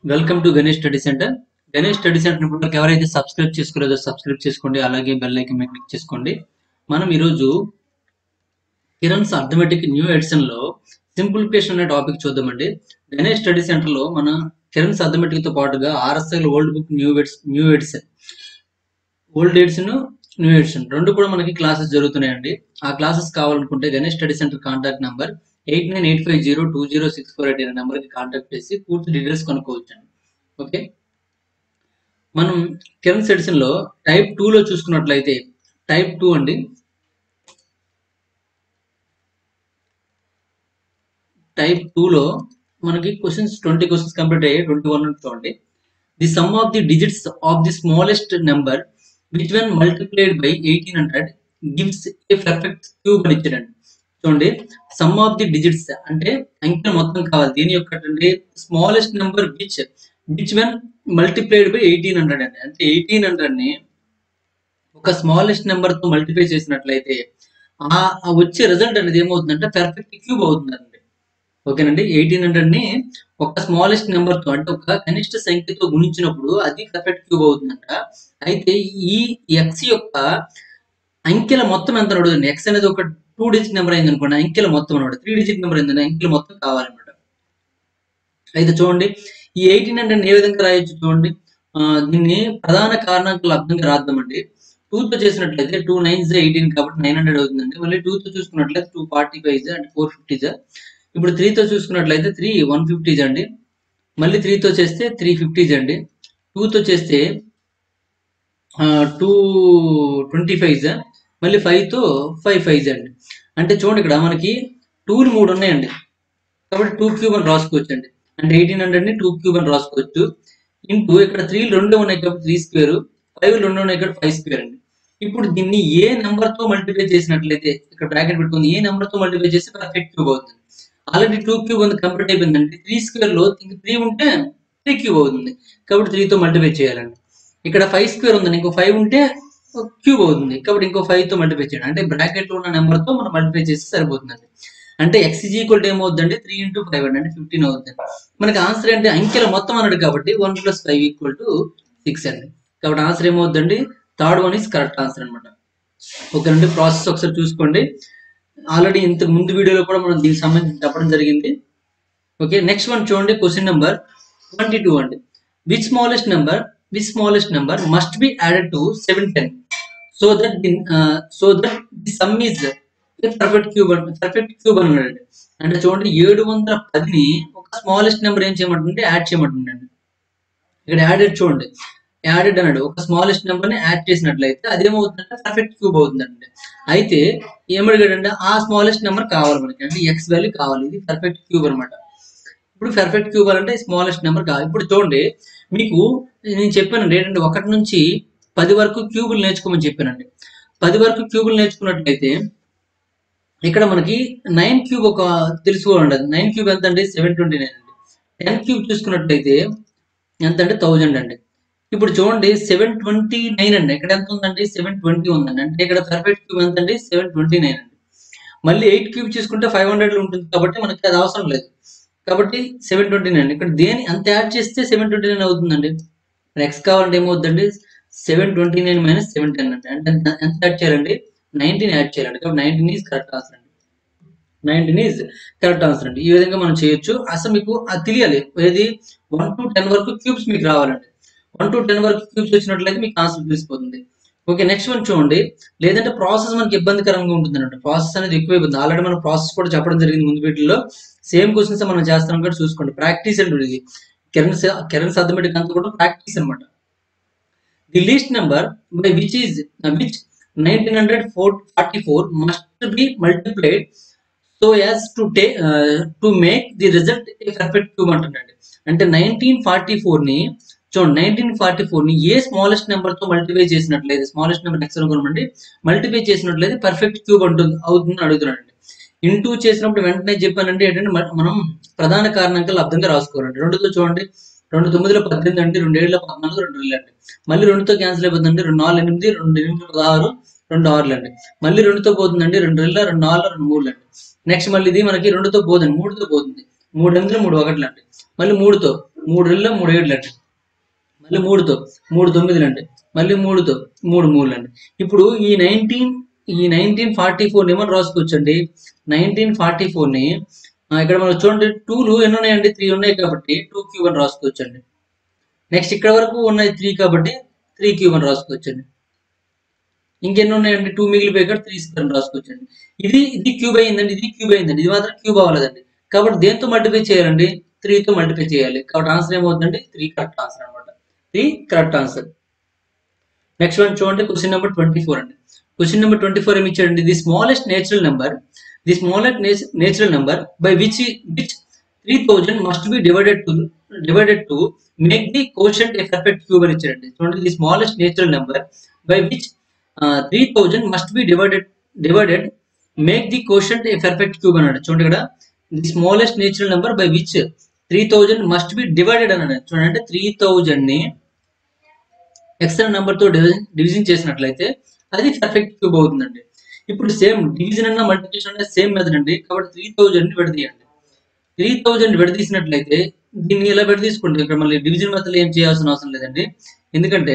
welcome to Ganesh study centre Ganesh study centre ఇప్పటివరకు ఎవరైతే subscribe చేసుకోలేదో subscribe చేసుకోండి అలాగే బెల్ ఐకన్ మీద క్లిక్ చేసుకోండి మనం ఈరోజు కిరణ్స్ అర్థమెటిక్ న్యూ ఎడిషన్ లో సింప్లిఫికేషన్ అనే టాపిక్ చూద్దామండి గణేష్ స్టడీ సెంటర్ లో మన కిరణ్స్ అర్థమెటిక్ తో పాటుగా RSI old book new edition new edition old edition new edition రెండు కూడా మనకి క్లాసెస్ జరుగుతున్నాయండి ఆ క్లాసెస్ కావాలనుకుంటే Ganesh study centre contact number eight nine eight five zero two zero six four eight అనే నెంబర్కి కాంటాక్ట్ చేసి పూర్తి డీటెయిల్స్ కనుక్కోవచ్చండి ఓకే మనం కిరణ్ సెడిషన్ లో టైప్ టూ లో చూసుకున్నట్లయితే టైప్ టూ అండి టైప్ టూ లో మనకి క్వశ్చన్స్ ట్వంటీ క్వశ్చన్స్ కంప్లీట్ అయ్యాయి ట్వంటీ వన్ చూడండి the sum of the digits of the smallest number which one multiplied by eighteen hundred gives a perfect cube అని ఇచ్చాడండి చూడండి సమ్ ఆఫ్ ది డిజిట్స్ అంటే అంకెల మొత్తం కావాలి దీని యొక్క smallest number which which one multiplied by eighteen hundred అండి అంటే ఎయిటీన్ హండ్రెడ్ ని ఒక స్మాలెస్ట్ నెంబర్ తో మల్టిప్లై చేసినట్లయితే ఆ ఆ వచ్చే రిజల్ట్ అనేది ఏమవుతుందంటే పర్ఫెక్ట్ క్యూబ్ అవుతుందండి ఓకేనండి ఎయిటీన్ హండ్రెడ్ ని ఒక స్మాలెస్ట్ నెంబర్ తో అంటే ఒక కనిష్ట సంఖ్యతో గుణించినప్పుడు అది పర్ఫెక్ట్ క్యూబ్ అవుతుందంట అయితే ఈ ఎక్స్ యొక్క అంకెల మొత్తం ఎంత అడుగుతుంది ఎక్స్ అనేది ఒక టూ డిజిట్ నెంబర్ అయింది అనుకోండి అంకెల మొత్తం అనమాట త్రీ డిజిట్ నెంబర్ అయింది అంకెల మొత్తం కావాలన్నమాట అయితే చూడండి ఈ ఎయిటీన్ హండ్రెడ్ ఏ విధంగా రాయొచ్చు చూడండి ఆ, దీన్ని ప్రధాన కారణాంకాలు అర్థంగా రాద్దామండి టూ తో చేసినట్లయితే టూ నైన్ ఎయిటీన్ కాబట్టి నైన్ హండ్రెడ్ అవుతుందండి మళ్ళీ టూ తో చూసుకున్నట్లయితే టూ ఫార్టీ ఫైవ్ అంటే ఫోర్ ఫిఫ్టీ ఇప్పుడు త్రీ తో చూసుకున్నట్లయితే త్రీ వన్ ఫిఫ్టీ అండి మళ్ళీ త్రీ తో చేస్తే త్రీ ఫిఫ్టీ అండి టూ తో చేస్తే టూ ట్వంటీ ఫైవ్ మళ్ళీ ఫైవ్ తో ఫైవ్ ఫైవ్ అండి అంటే చూడండి ఇక్కడ మనకి టూలు మూడు ఉన్నాయండి కాబట్టి టూ క్యూబ్ అని రాసుకోవచ్చు అండి అంటే ఎయిటీన్ హండ్రెడ్ ని టూ క్యూబ్ అని రాసుకోవచ్చు ఇంటూ ఇక్కడ త్రీ రెండు ఉన్నాయి కాబట్టి త్రీ స్క్వేర్ ఫైవ్ రెండు ఉన్నాయి కాబట్టి ఫైవ్ స్క్వేర్ అండి ఇప్పుడు దీన్ని ఏ నెంబర్ తో మల్టిప్లై చేసినట్లయితే ఇక్కడ బ్రాకెట్ పెట్టుకుంది ఏ నెంబర్ తో మల్టిప్లై చేస్తే పర్ఫెక్ట్ క్యూబ్ అవుతుంది ఆల్రెడీ టూ క్యూబ్ ఉంది కంప్లీట్ అయిపోయిందండి త్రీ స్క్వేర్ లో ఇంక త్రీ ఉంటే త్రీ క్యూబ్ అవుతుంది కాబట్టి త్రీ తో మల్టిప్లై చేయాలండి ఇక్కడ ఫైవ్ స్క్వేర్ ఉందండి ఇంకో ఫైవ్ ఉంటే క్యూబ్ అవుతుంది కాబట్టి ఇంకో ఫైవ్ తో మల్టిప్లై చేయండి అంటే బ్రాకెట్ లో ఉన్న నెంబర్ తో మనం మల్టిప్లై చేస్తే సరిపోతుందండి అంటే ఎక్స్ ఈక్వల్ ఏమవుతుందండి త్రీ ఇంటూ ఫైవ్ అంటే ఫిఫ్టీన్ అవుతుంది మనకి ఆన్సర్ అంటే అంకెల మొత్తం అన్నాడు కాబట్టి one plus five equal to six అండి కాబట్టి ఆన్సర్ ఏమవుతుందండి third one is correct answer అనమాట ఓకేనండి ప్రాసెస్ ఒకసారి చూసుకోండి ఆల్రెడీ ఇంతకు ముందు వీడియోలో కూడా మనం దీనికి సంబంధించి చెప్పడం జరిగింది ఓకే నెక్స్ట్ వన్ చూడండి క్వశ్చన్ నెంబర్ ట్వంటీ టూ అండి which smallest number which smallest number must be added to seven ten so that so that the sum is perfect cube perfect cube అన్నాడు అంటే చూడండి ఏడు వందల పదిని ఒక స్మాలెస్ట్ నెంబర్ ఏం చేయమంటుంటే add చేయమంటుండండి ఇక్కడ యాడెడ్ చూడండి యాడెడ్ అన్నాడు ఒక స్మాలెస్ట్ నెంబర్ ని యాడ్ చేసినట్లయితే అదేమవుతుందంటే పర్ఫెక్ట్ క్యూబ్ అవుతుందండి అయితే ఏమడిగాడంటే ఆ స్మాలెస్ట్ నెంబర్ కావాలి మనకి అంటే ఎక్స్ వాల్యూ కావాలి ఇది పర్ఫెక్ట్ క్యూబ్ అన్నమాట ఇప్పుడు పర్ఫెక్ట్ క్యూబ్ అంటే స్మాలెస్ట్ నెంబర్ కావాలి ఇప్పుడు చూడండి మీకు నేను చెప్పానండి ఏంటంటే ఒకటి నుంచి పది వరకు క్యూబులు నేర్చుకోమని చెప్పానండి పది వరకు క్యూబులు నేర్చుకున్నట్లయితే ఇక్కడ మనకి నైన్ క్యూబ్ ఒక తెలుసుకోవాలండి నైన్ క్యూబ్ ఎంత అండి సెవెన్ ట్వంటీ నైన్ అండి టెన్ క్యూబ్ చూసుకున్నట్లయితే ఎంత అంటే థౌజండ్ అండి ఇప్పుడు చూడండి సెవెన్ ట్వంటీ నైన్ అండి ఇక్కడ ఎంత ఉందండి సెవెన్ ట్వంటీ ఉందండి అంటే ఇక్కడ పర్ఫెక్ట్ క్యూబ్ ఎంత అండి సెవెన్ ట్వంటీ నైన్ అండి మళ్ళీ ఎయిట్ క్యూబ్ చూసుకుంటే ఫైవ్ హండ్రెడ్ ఉంటుంది కాబట్టి మనకి అది అవసరం లేదు కాబట్టి సెవెన్ ట్వంటీ నైన్ ఇక్కడ దేని అంత యాడ్ చేస్తే సెవెన్ ట్వంటీ నైన్ అవుతుందండి ఎక్స్ కావాలంటే ఏమవుతుందండి seven twenty nine minus seven ten అంటే అంటే ఎంత- ఎంత యాడ్ చేయాలండి నైన్టీన్ యాడ్ చేయాలండి కాబట్టి నైన్టీన్ ఈజ్ కరెక్ట్ ఆన్సర్ అండి నైన్టీన్ ఈజ్ కరెక్ట్ ఆన్సర్ అండి ఈ విధంగా మనం చేయొచ్చు అసలు మీకు అది తెలియాలి ఏది వన్ టు టెన్ వరకు క్యూబ్స్ మీకు రావాలండి వన్ టు టెన్ వరకు క్యూబ్స్ వచ్చినట్లయితే మీకు ఆన్సర్ తెలిసిపోతుంది ఓకే నెక్స్ట్ వన్ చూడండి లేదంటే ప్రాసెస్ మనకి ఇబ్బందికరంగా ఉంటుంది అనమాట ప్రాసెస్ అనేది ఎక్కువ ఇబ్బంది ఆల్రెడీ మనం ప్రాసెస్ కూడా చెప్పడం జరిగింది ముందు వీటిలో సేమ్ క్వశ్చన్స్ మనం చేస్తాం కూడా చూసుకోండి ప్రాక్టీస్ అండి ఇది కిరణ్ కిరణ్ అథమెటిక్ అంతా కూడా ప్రాక్టీస్ అన్నమాట the least number by which is which nineteen hundred four forty four must be multiplied so as to టే to make the result perfect cube అంటున్నాడు అంటే నైన్టీన్ ఫార్టీ ఫోర్ ని చూడండి నైన్టీన్ ఫార్టీ ఫోర్ ని ఏ smallest number తో multiply చేసినట్లయితే smallest number X అనుకోమండి మల్టిప్లై చేసినట్లయితే పర్ఫెక్ట్ క్యూబ్ అంటుంది అవుతుంది అడుగుతున్నాడు ఇంటూ చేసినప్పుడు వెంటనే చెప్పానంటే ఏంటంటే మ- మనం ప్రధాన కారణాంకాలు అర్థంగా రాసుకోవాలండి రెండుతో చూడండి రెండు తొమ్మిదిలో పద్దెనిమిది అండి రెండు ఏళ్ళలో పద్నాలుగు రెండు రెండు అండి మళ్ళీ రెండుతో క్యాన్సిల్ అయిపోతుందండి రెండు నాలుగు ఎనిమిది రెండు ఎనిమిది పదహారు రెండు ఆరులు అండి మళ్ళీ రెండుతో పోతుందండి రెండు రెండు రెండు నాలుగు రెండు మూడు అండి నెక్స్ట్ మళ్ళీ ఇది మనకి రెండుతో పోతుంది మూడుతో పోతుంది మూడు ఎనిమిది మూడు ఒకట్లు అండి మళ్ళీ మూడుతో మూడు రెళ్ళ మూడు ఏడులు అండి మళ్ళీ మూడుతో మూడు తొమ్మిదిలు అండి మళ్ళీ మూడుతో మూడు మూడులు అండి ఇప్పుడు ఈ నైన్టీన్ ఈ నైన్టీన్ ఫార్టీ ఫోర్ ఏమని రాసుకోవచ్చండి నైన్టీన్ ఫార్టీ ఫోర్ని ఇక్కడ మనం చూడండి టూలు ఎన్ని ఉన్నాయండి త్రీ ఉన్నాయి కాబట్టి టూ క్యూబ్ అని రాసుకోవచ్చండి నెక్స్ట్ ఇక్కడ వరకు ఉన్నాయి త్రీ కాబట్టి త్రీ క్యూబ్ అని రాసుకోవచ్చండి ఇంకెన్ని ఉన్నాయండి టూ మిగిలిపోయి ఇక్కడ త్రీ స్క్వేర్ అని రాసుకోవచ్చండి ఇది ఇది క్యూబ్ అయిందండి ఇది క్యూబ్ అయిందండి ఇది మాత్రం క్యూబ్ అవ్వలేదండి కాబట్టి దేంతో మల్టిప్లై చేయాలండి త్రీతో మల్టిప్లై చేయాలి కాబట్టి ఆన్సర్ ఏమవుతుందండి త్రీ కరెక్ట్ ఆన్సర్ అనమాట three correct answer next one చూడండి క్వశ్చన్ నెంబర్ ట్వంటీ ఫోర్ అండి క్వశ్చన్ నెంబర్ ట్వంటీ ఫోర్ ఏమి ఇచ్చాడండి the smallest natural number the smallest natural number by which which three thousand must be divided to divided to make the quotient a perfect cube అని ఇచ్చాడండి చూడండి the smallest natural number by which three thousand must be divided divided make the quotient a perfect cube అన్నాడు చూడండి ఇక్కడ the smallest natural number by which three thousand must be divided అన్నాడు చూడండి అంటే three thousand ని extra number తో division చేసినట్లయితే అది పర్ఫెక్ట్ క్యూబ్ అవుతుందండి ఇప్పుడు సేమ్ డివిజన్ అన్న మల్టిప్లికేషన్ అన్న సేమ్ మెథడ్ అండి కాబట్టి త్రీ థౌజండ్ విడదీయండి త్రీ థౌజండ్ విడదీసినట్లయితే దీన్ని ఇలా విడదీసుకోండి ఇక్కడ మళ్ళీ డివిజన్ మెథడ్ ఏం చేయాల్సిన అవసరం లేదండి ఎందుకంటే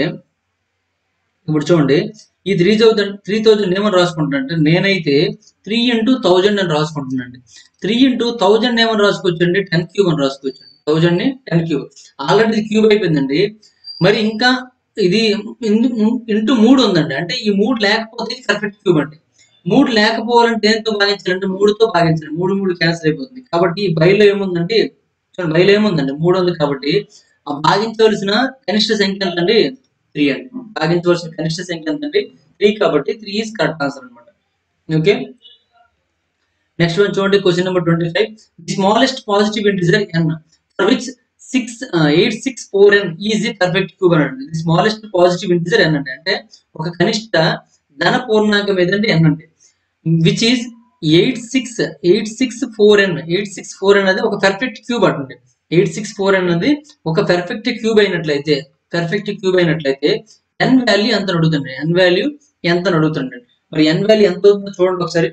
ఇప్పుడు చూడండి ఈ త్రీ థౌజండ్ త్రీ థౌజండ్ ఏమని రాసుకుంటున్నా అంటే నేనైతే త్రీ ఇంటూ థౌజండ్ అని రాసుకుంటున్నాండి త్రీ ఇంటూ థౌజండ్ ఏమని రాసుకోవచ్చు అండి టెన్ క్యూబ్ అని రాసుకోవచ్చు అండి థౌజండ్ ని టెన్ క్యూబ్ ఆల్రెడీ క్యూబ్ అయిపోయిందండి మరి ఇంకా ఇది ఇంటూ మూడు ఉందండి అంటే ఈ మూడు లేకపోతే ఇది పర్ఫెక్ట్ క్యూబ్ అండి మూడు లేకపోవాలంటే దేంతో భాగించాలంటే మూడుతో భాగించాలి మూడు మూడు క్యాన్సిల్ అయిపోతుంది కాబట్టి ఈ బయలు ఏముందండి చూడండి బయలు ఏముందండి మూడు ఉంది కాబట్టి ఆ భాగించవలసిన కనిష్ట సంఖ్య ఎంతండి త్రీ అండి భాగించవలసిన కనిష్ట సంఖ్య ఎంతండి త్రీ కాబట్టి త్రీ ఈజ్ కరెక్ట్ ఆన్సర్ అనమాట ఓకే నెక్స్ట్ వన్ చూడండి question number twenty five the smallest positive integer N for which six eight six four N is the perfect cube అనండి the smallest positive integer N అంటే అంటే ఒక కనిష్ట ధన పూర్ణాంకం ఏదంటే ఎన్ అంటే which is eight six eight six four N eight six four అనేది ఒక పర్ఫెక్ట్ క్యూబ్ అంటుంది ఎయిట్ సిక్స్ ఫోర్ అన్నది ఒక పర్ఫెక్ట్ క్యూబ్ అయినట్లయితే పర్ఫెక్ట్ క్యూబ్ అయినట్లయితే ఎన్ వాల్యూ ఎంత అడుగుతుంది ఎన్ వాల్యూ ఎంత అడుగుతుంది మరి ఎన్ వాల్యూ ఎంత అవుతుందో చూడండి ఒకసారి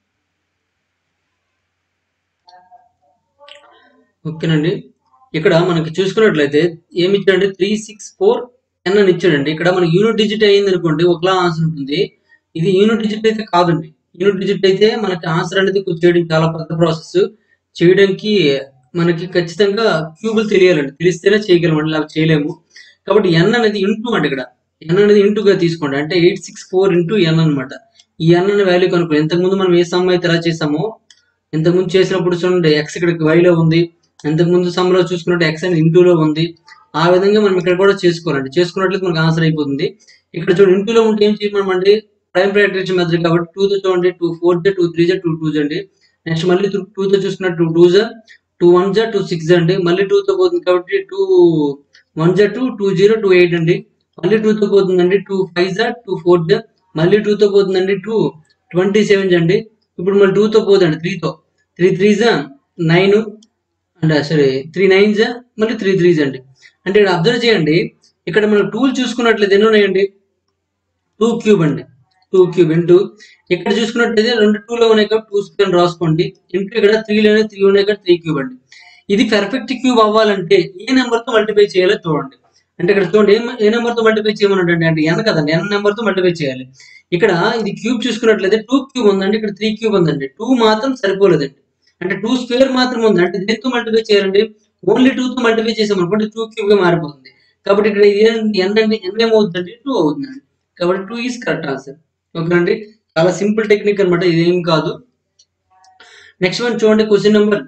ఓకేనండి ఇక్కడ మనకి చూసుకున్నట్లయితే ఏమి ఇచ్చాడంటే త్రీ సిక్స్ ఫోర్ ఎన్ అని ఇచ్చాడండి ఇక్కడ మనకి యూనిట్ డిజిట్ అయింది అనుకోండి ఒకలా ఆన్సర్ ఉంటుంది ఇది యూనిట్ డిజిట్ అయితే కాదండి యూనిట్ డిజిట్ అయితే మనకి ఆన్సర్ అనేది చేయడం చాలా పెద్ద ప్రాసెస్ చేయడానికి మనకి ఖచ్చితంగా క్యూబులు తెలియాలండి తెలిస్తేనే చేయగలమండి అలా చేయలేము కాబట్టి ఎన్ అనేది ఇంటూ అంటే ఇక్కడ ఎన్ అనేది ఇంటూగా తీసుకోండి అంటే eight six four into N అనమాట ఈ ఎన్ అనే వాల్యూ కనుక్కో ఇంతకుముందు మనం ఏ సమ్ అయితే ఎలా చేసామో ఇంతకుముందు చేసినప్పుడు చూడండి ఎక్స్ ఇక్కడ వైలో ఉంది ఇంతకుముందు సమ్ లో చూసుకున్నట్టు ఎక్స్ అనేది ఇంటూలో ఉంది ఆ విధంగా మనం ఇక్కడ కూడా చేసుకోవాలండి చేసుకున్నట్లయితే మనకు ఆన్సర్ అయిపోతుంది ఇక్కడ చూడండి ఇంటూలో ఉంటే ఏం చేయమండి ప్రైమ్ ప్రాక్టిషన్ మెథడ్ కాబట్టి టూ తో చూడండి టూ ఫోర్ జా టూ త్రీ జా టూ టూ అండి నెక్స్ట్ మళ్ళీ టూ తో చూసుకున్నట్టు టూ టూ జా టూ వన్ జా టూ సిక్స్ అండి మళ్ళీ టూ తో పోతుంది కాబట్టి టూ వన్ జా two two zero two eight అండి మళ్ళీ టూ తో పోతుందండి టూ ఫైవ్ జా టూ ఫోర్ జా మళ్ళీ టూ తో పోతుందండి టూ ట్వంటీ సెవెన్ అండి ఇప్పుడు మళ్ళీ టూ తో పోతుందండి త్రీ తో త్రీ త్రీ జా నైన్ అంటే సరే త్రీ నైన్ జా మళ్ళీ త్రీ త్రీస్ అండి అంటే ఇక్కడ అబ్జర్వ్ చేయండి ఇక్కడ మనం టూల్ చూసుకున్నట్లయితే ఎన్ని ఉన్నాయండి టూ క్యూబ్ అండి టూ క్యూబ్ ఇంటూ ఇక్కడ చూసుకున్నట్లయితే రెండు టూలో ఉన్నాయి కాబట్టి టూ స్క్వేర్ రాసుకోండి ఇంటూ ఇక్కడ త్రీలో త్రీ ఉన్నాయి కాబట్టి త్రీ క్యూబ్ అండి ఇది పర్ఫెక్ట్ క్యూబ్ అవ్వాలంటే ఏ నెంబర్ తో మల్టిప్లై చేయాలో చూడండి అంటే ఇక్కడ చూడండి ఏ ఏ నెంబర్ తో మల్టిప్లై చేయమన్నాడు అంటే ఎన్ కదండి ఎన్ నెంబర్ తో మల్టిప్లై చేయాలి ఇక్కడ ఇది క్యూబ్ చూసుకున్నట్లయితే టూ క్యూబ్ ఉందండి ఇక్కడ త్రీ క్యూబ్ ఉందండి టూ మాత్రం సరిపోలేదండి అంటే టూ స్క్వేర్ మాత్రం ఉంది అంటే దేంతో మల్టిప్లై చేయాలండి ఓన్లీ టూ తో మల్టిప్లై చేసాం అనుకోండి టూ క్యూబ్ గా మారిపోతుంది కాబట్టి ఇక్కడ ఇది ఎన్ అంటే ఎన్ ఏమవుతుందండి టూ అవుతుందండి కాబట్టి టూ ఈస్ కరెక్ట్ ఆన్సర్ ఓకేనండి చాలా సింపుల్ టెక్నిక్ అనమాట ఇదేం కాదు నెక్స్ట్ వన్ చూడండి question number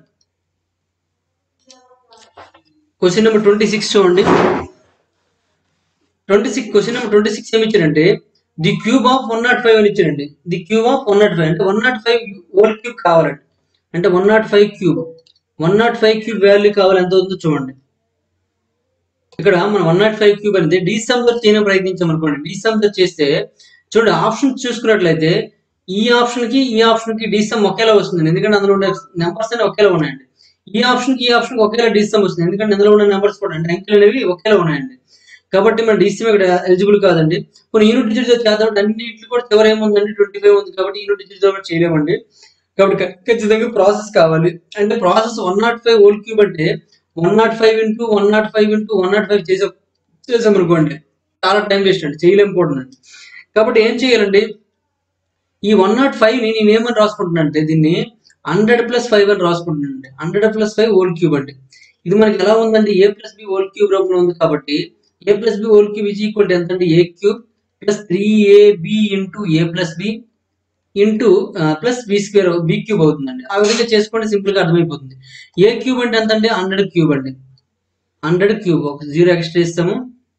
question number twenty six చూడండి twenty six question number twenty six ఏమి ఇచ్చారంటే the cube of one not five అని ఇచ్చారండి the cube of one not five అంటే one not five whole cube కావాలండి అంటే one not five cube one not five cube value కావాలి ఎంత ఉందో చూడండి ఇక్కడ మనం వన్ నాట్ ఫైవ్ క్యూబ్ అనేది డి సమ్ తో చేయడం ప్రయత్నించాం అనుకోండి డి సమ్ తో చేస్తే చూడండి ఆప్షన్ చూసుకున్నట్లయితే ఈ ఆప్షన్ కి ఈ ఆప్షన్ కి డి సమ్ ఒకేలా వస్తుంది ఎందుకంటే అందులో ఉండే నెంబర్స్ అనేవి ఒకేలా ఉన్నాయండి ఈ ఆప్షన్ కి ఈ ఆప్షన్ కి ఒకేలా డి సమ్ వస్తుంది ఎందుకంటే అందులో ఉన్న నెంబర్స్ కూడా అంటే అంకెలు అనేవి ఒకేలా ఉన్నాయండి కాబట్టి మన డిసిఎం ఇక్కడ ఎలిజిబుల్ కాదండి కొన్ని యూనిట్ డిజిట్ చేద్దాం అన్నింటిలో కూడా చివరి ఏముందండి ట్వంటీ ఫైవ్ ఉంది కాబట్టి యూనిట్ డిజిట్ కూడా చేయలేమండి కాబట్టి ఖచ్చితంగా ప్రాసెస్ కావాలి అంటే process one not five whole cube అంటే one not five into one not five into one not five చేసాం చేసాం అనుకోండి చాలా టైం వేస్ట్ అండి చేయలేము కూడా అండి కాబట్టి ఏం చేయాలండి ఈ వన్ నాట్ ఫైవ్ ని నేను ఏమని రాసుకుంటున్నాను అంటే దీన్ని హండ్రెడ్ ప్లస్ ఫైవ్ అని రాసుకుంటున్నాను అండి hundred plus five whole cube అండి ఇది మనకి ఎలా ఉందండి A plus B whole cube రూపంలో ఉంది కాబట్టి A plus B whole cube is equal to ఎంత అంటే A cube plus three A B into A plus B into plus B square B cube అవుతుందండి ఆ విధంగా చేసుకోండి సింపుల్ గా అర్థమైపోతుంది ఏ క్యూబ్ అంటే ఎంత అంటే హండ్రెడ్ క్యూబ్ అండి హండ్రెడ్ క్యూబ్ ఒక జీరో ఎక్స్ట్రా ఇస్తాము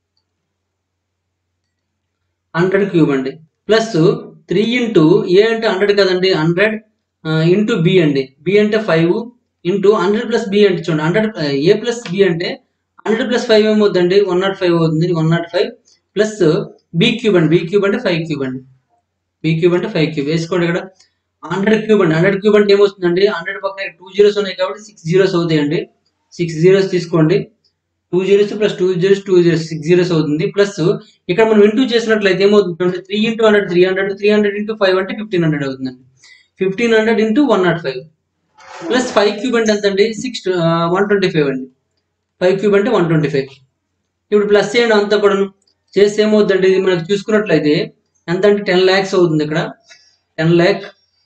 హండ్రెడ్ క్యూబ్ అండి ప్లస్ త్రీ ఇంటూ ఏ అంటే హండ్రెడ్ కదండి హండ్రెడ్ ఇంటూ బి అండి బి అంటే five into hundred plus b అంటే చూడండి హండ్రెడ్ ఏ ప్లస్ బి అంటే హండ్రెడ్ ప్లస్ ఫైవ్ ఏమవుతుందండి వన్ నాట్ ఫైవ్ అవుతుంది one not five plus b cube అండి బి క్యూబ్ అంటే ఫైవ్ క్యూబ్ అండి బి క్యూబ్ అంటే ఫైవ్ క్యూబ్ వేసుకోండి ఇక్కడ హండ్రెడ్ క్యూబ్ అండి హండ్రెడ్ క్యూబ్ అంటే ఏమొస్తుందండి హండ్రెడ్ పక్కన టూ జీరోస్ ఉన్నాయి కాబట్టి సిక్స్ జీరోస్ అవుతాయండి సిక్స్ జీరోస్ తీసుకోండి two zeros plus two zeros two zeros six zeros అవుతుంది ప్లస్ ఇక్కడ మనం ఇంటూ చేసినట్లయితే ఏమవుతుంది అంటే three into hundred three hundred three hundred into five అంటే ఫిఫ్టీన్ హండ్రెడ్ అవుతుందండి fifteen hundred into one not five plus five cube అంటే ఎంత అండి సిక్స్ వన్ ట్వంటీ ఫైవ్ అండి ఫైవ్ క్యూబ్ అంటే వన్ ట్వంటీ ఫైవ్ ఇప్పుడు ప్లస్ చేయండి అంతా కూడా చేస్తే ఏమవుతుందండి ఇది మనకు చూసుకున్నట్లయితే ఎంత అంటే టెన్ ల్యాక్స్ అవుతుంది ఇక్కడ ten lakh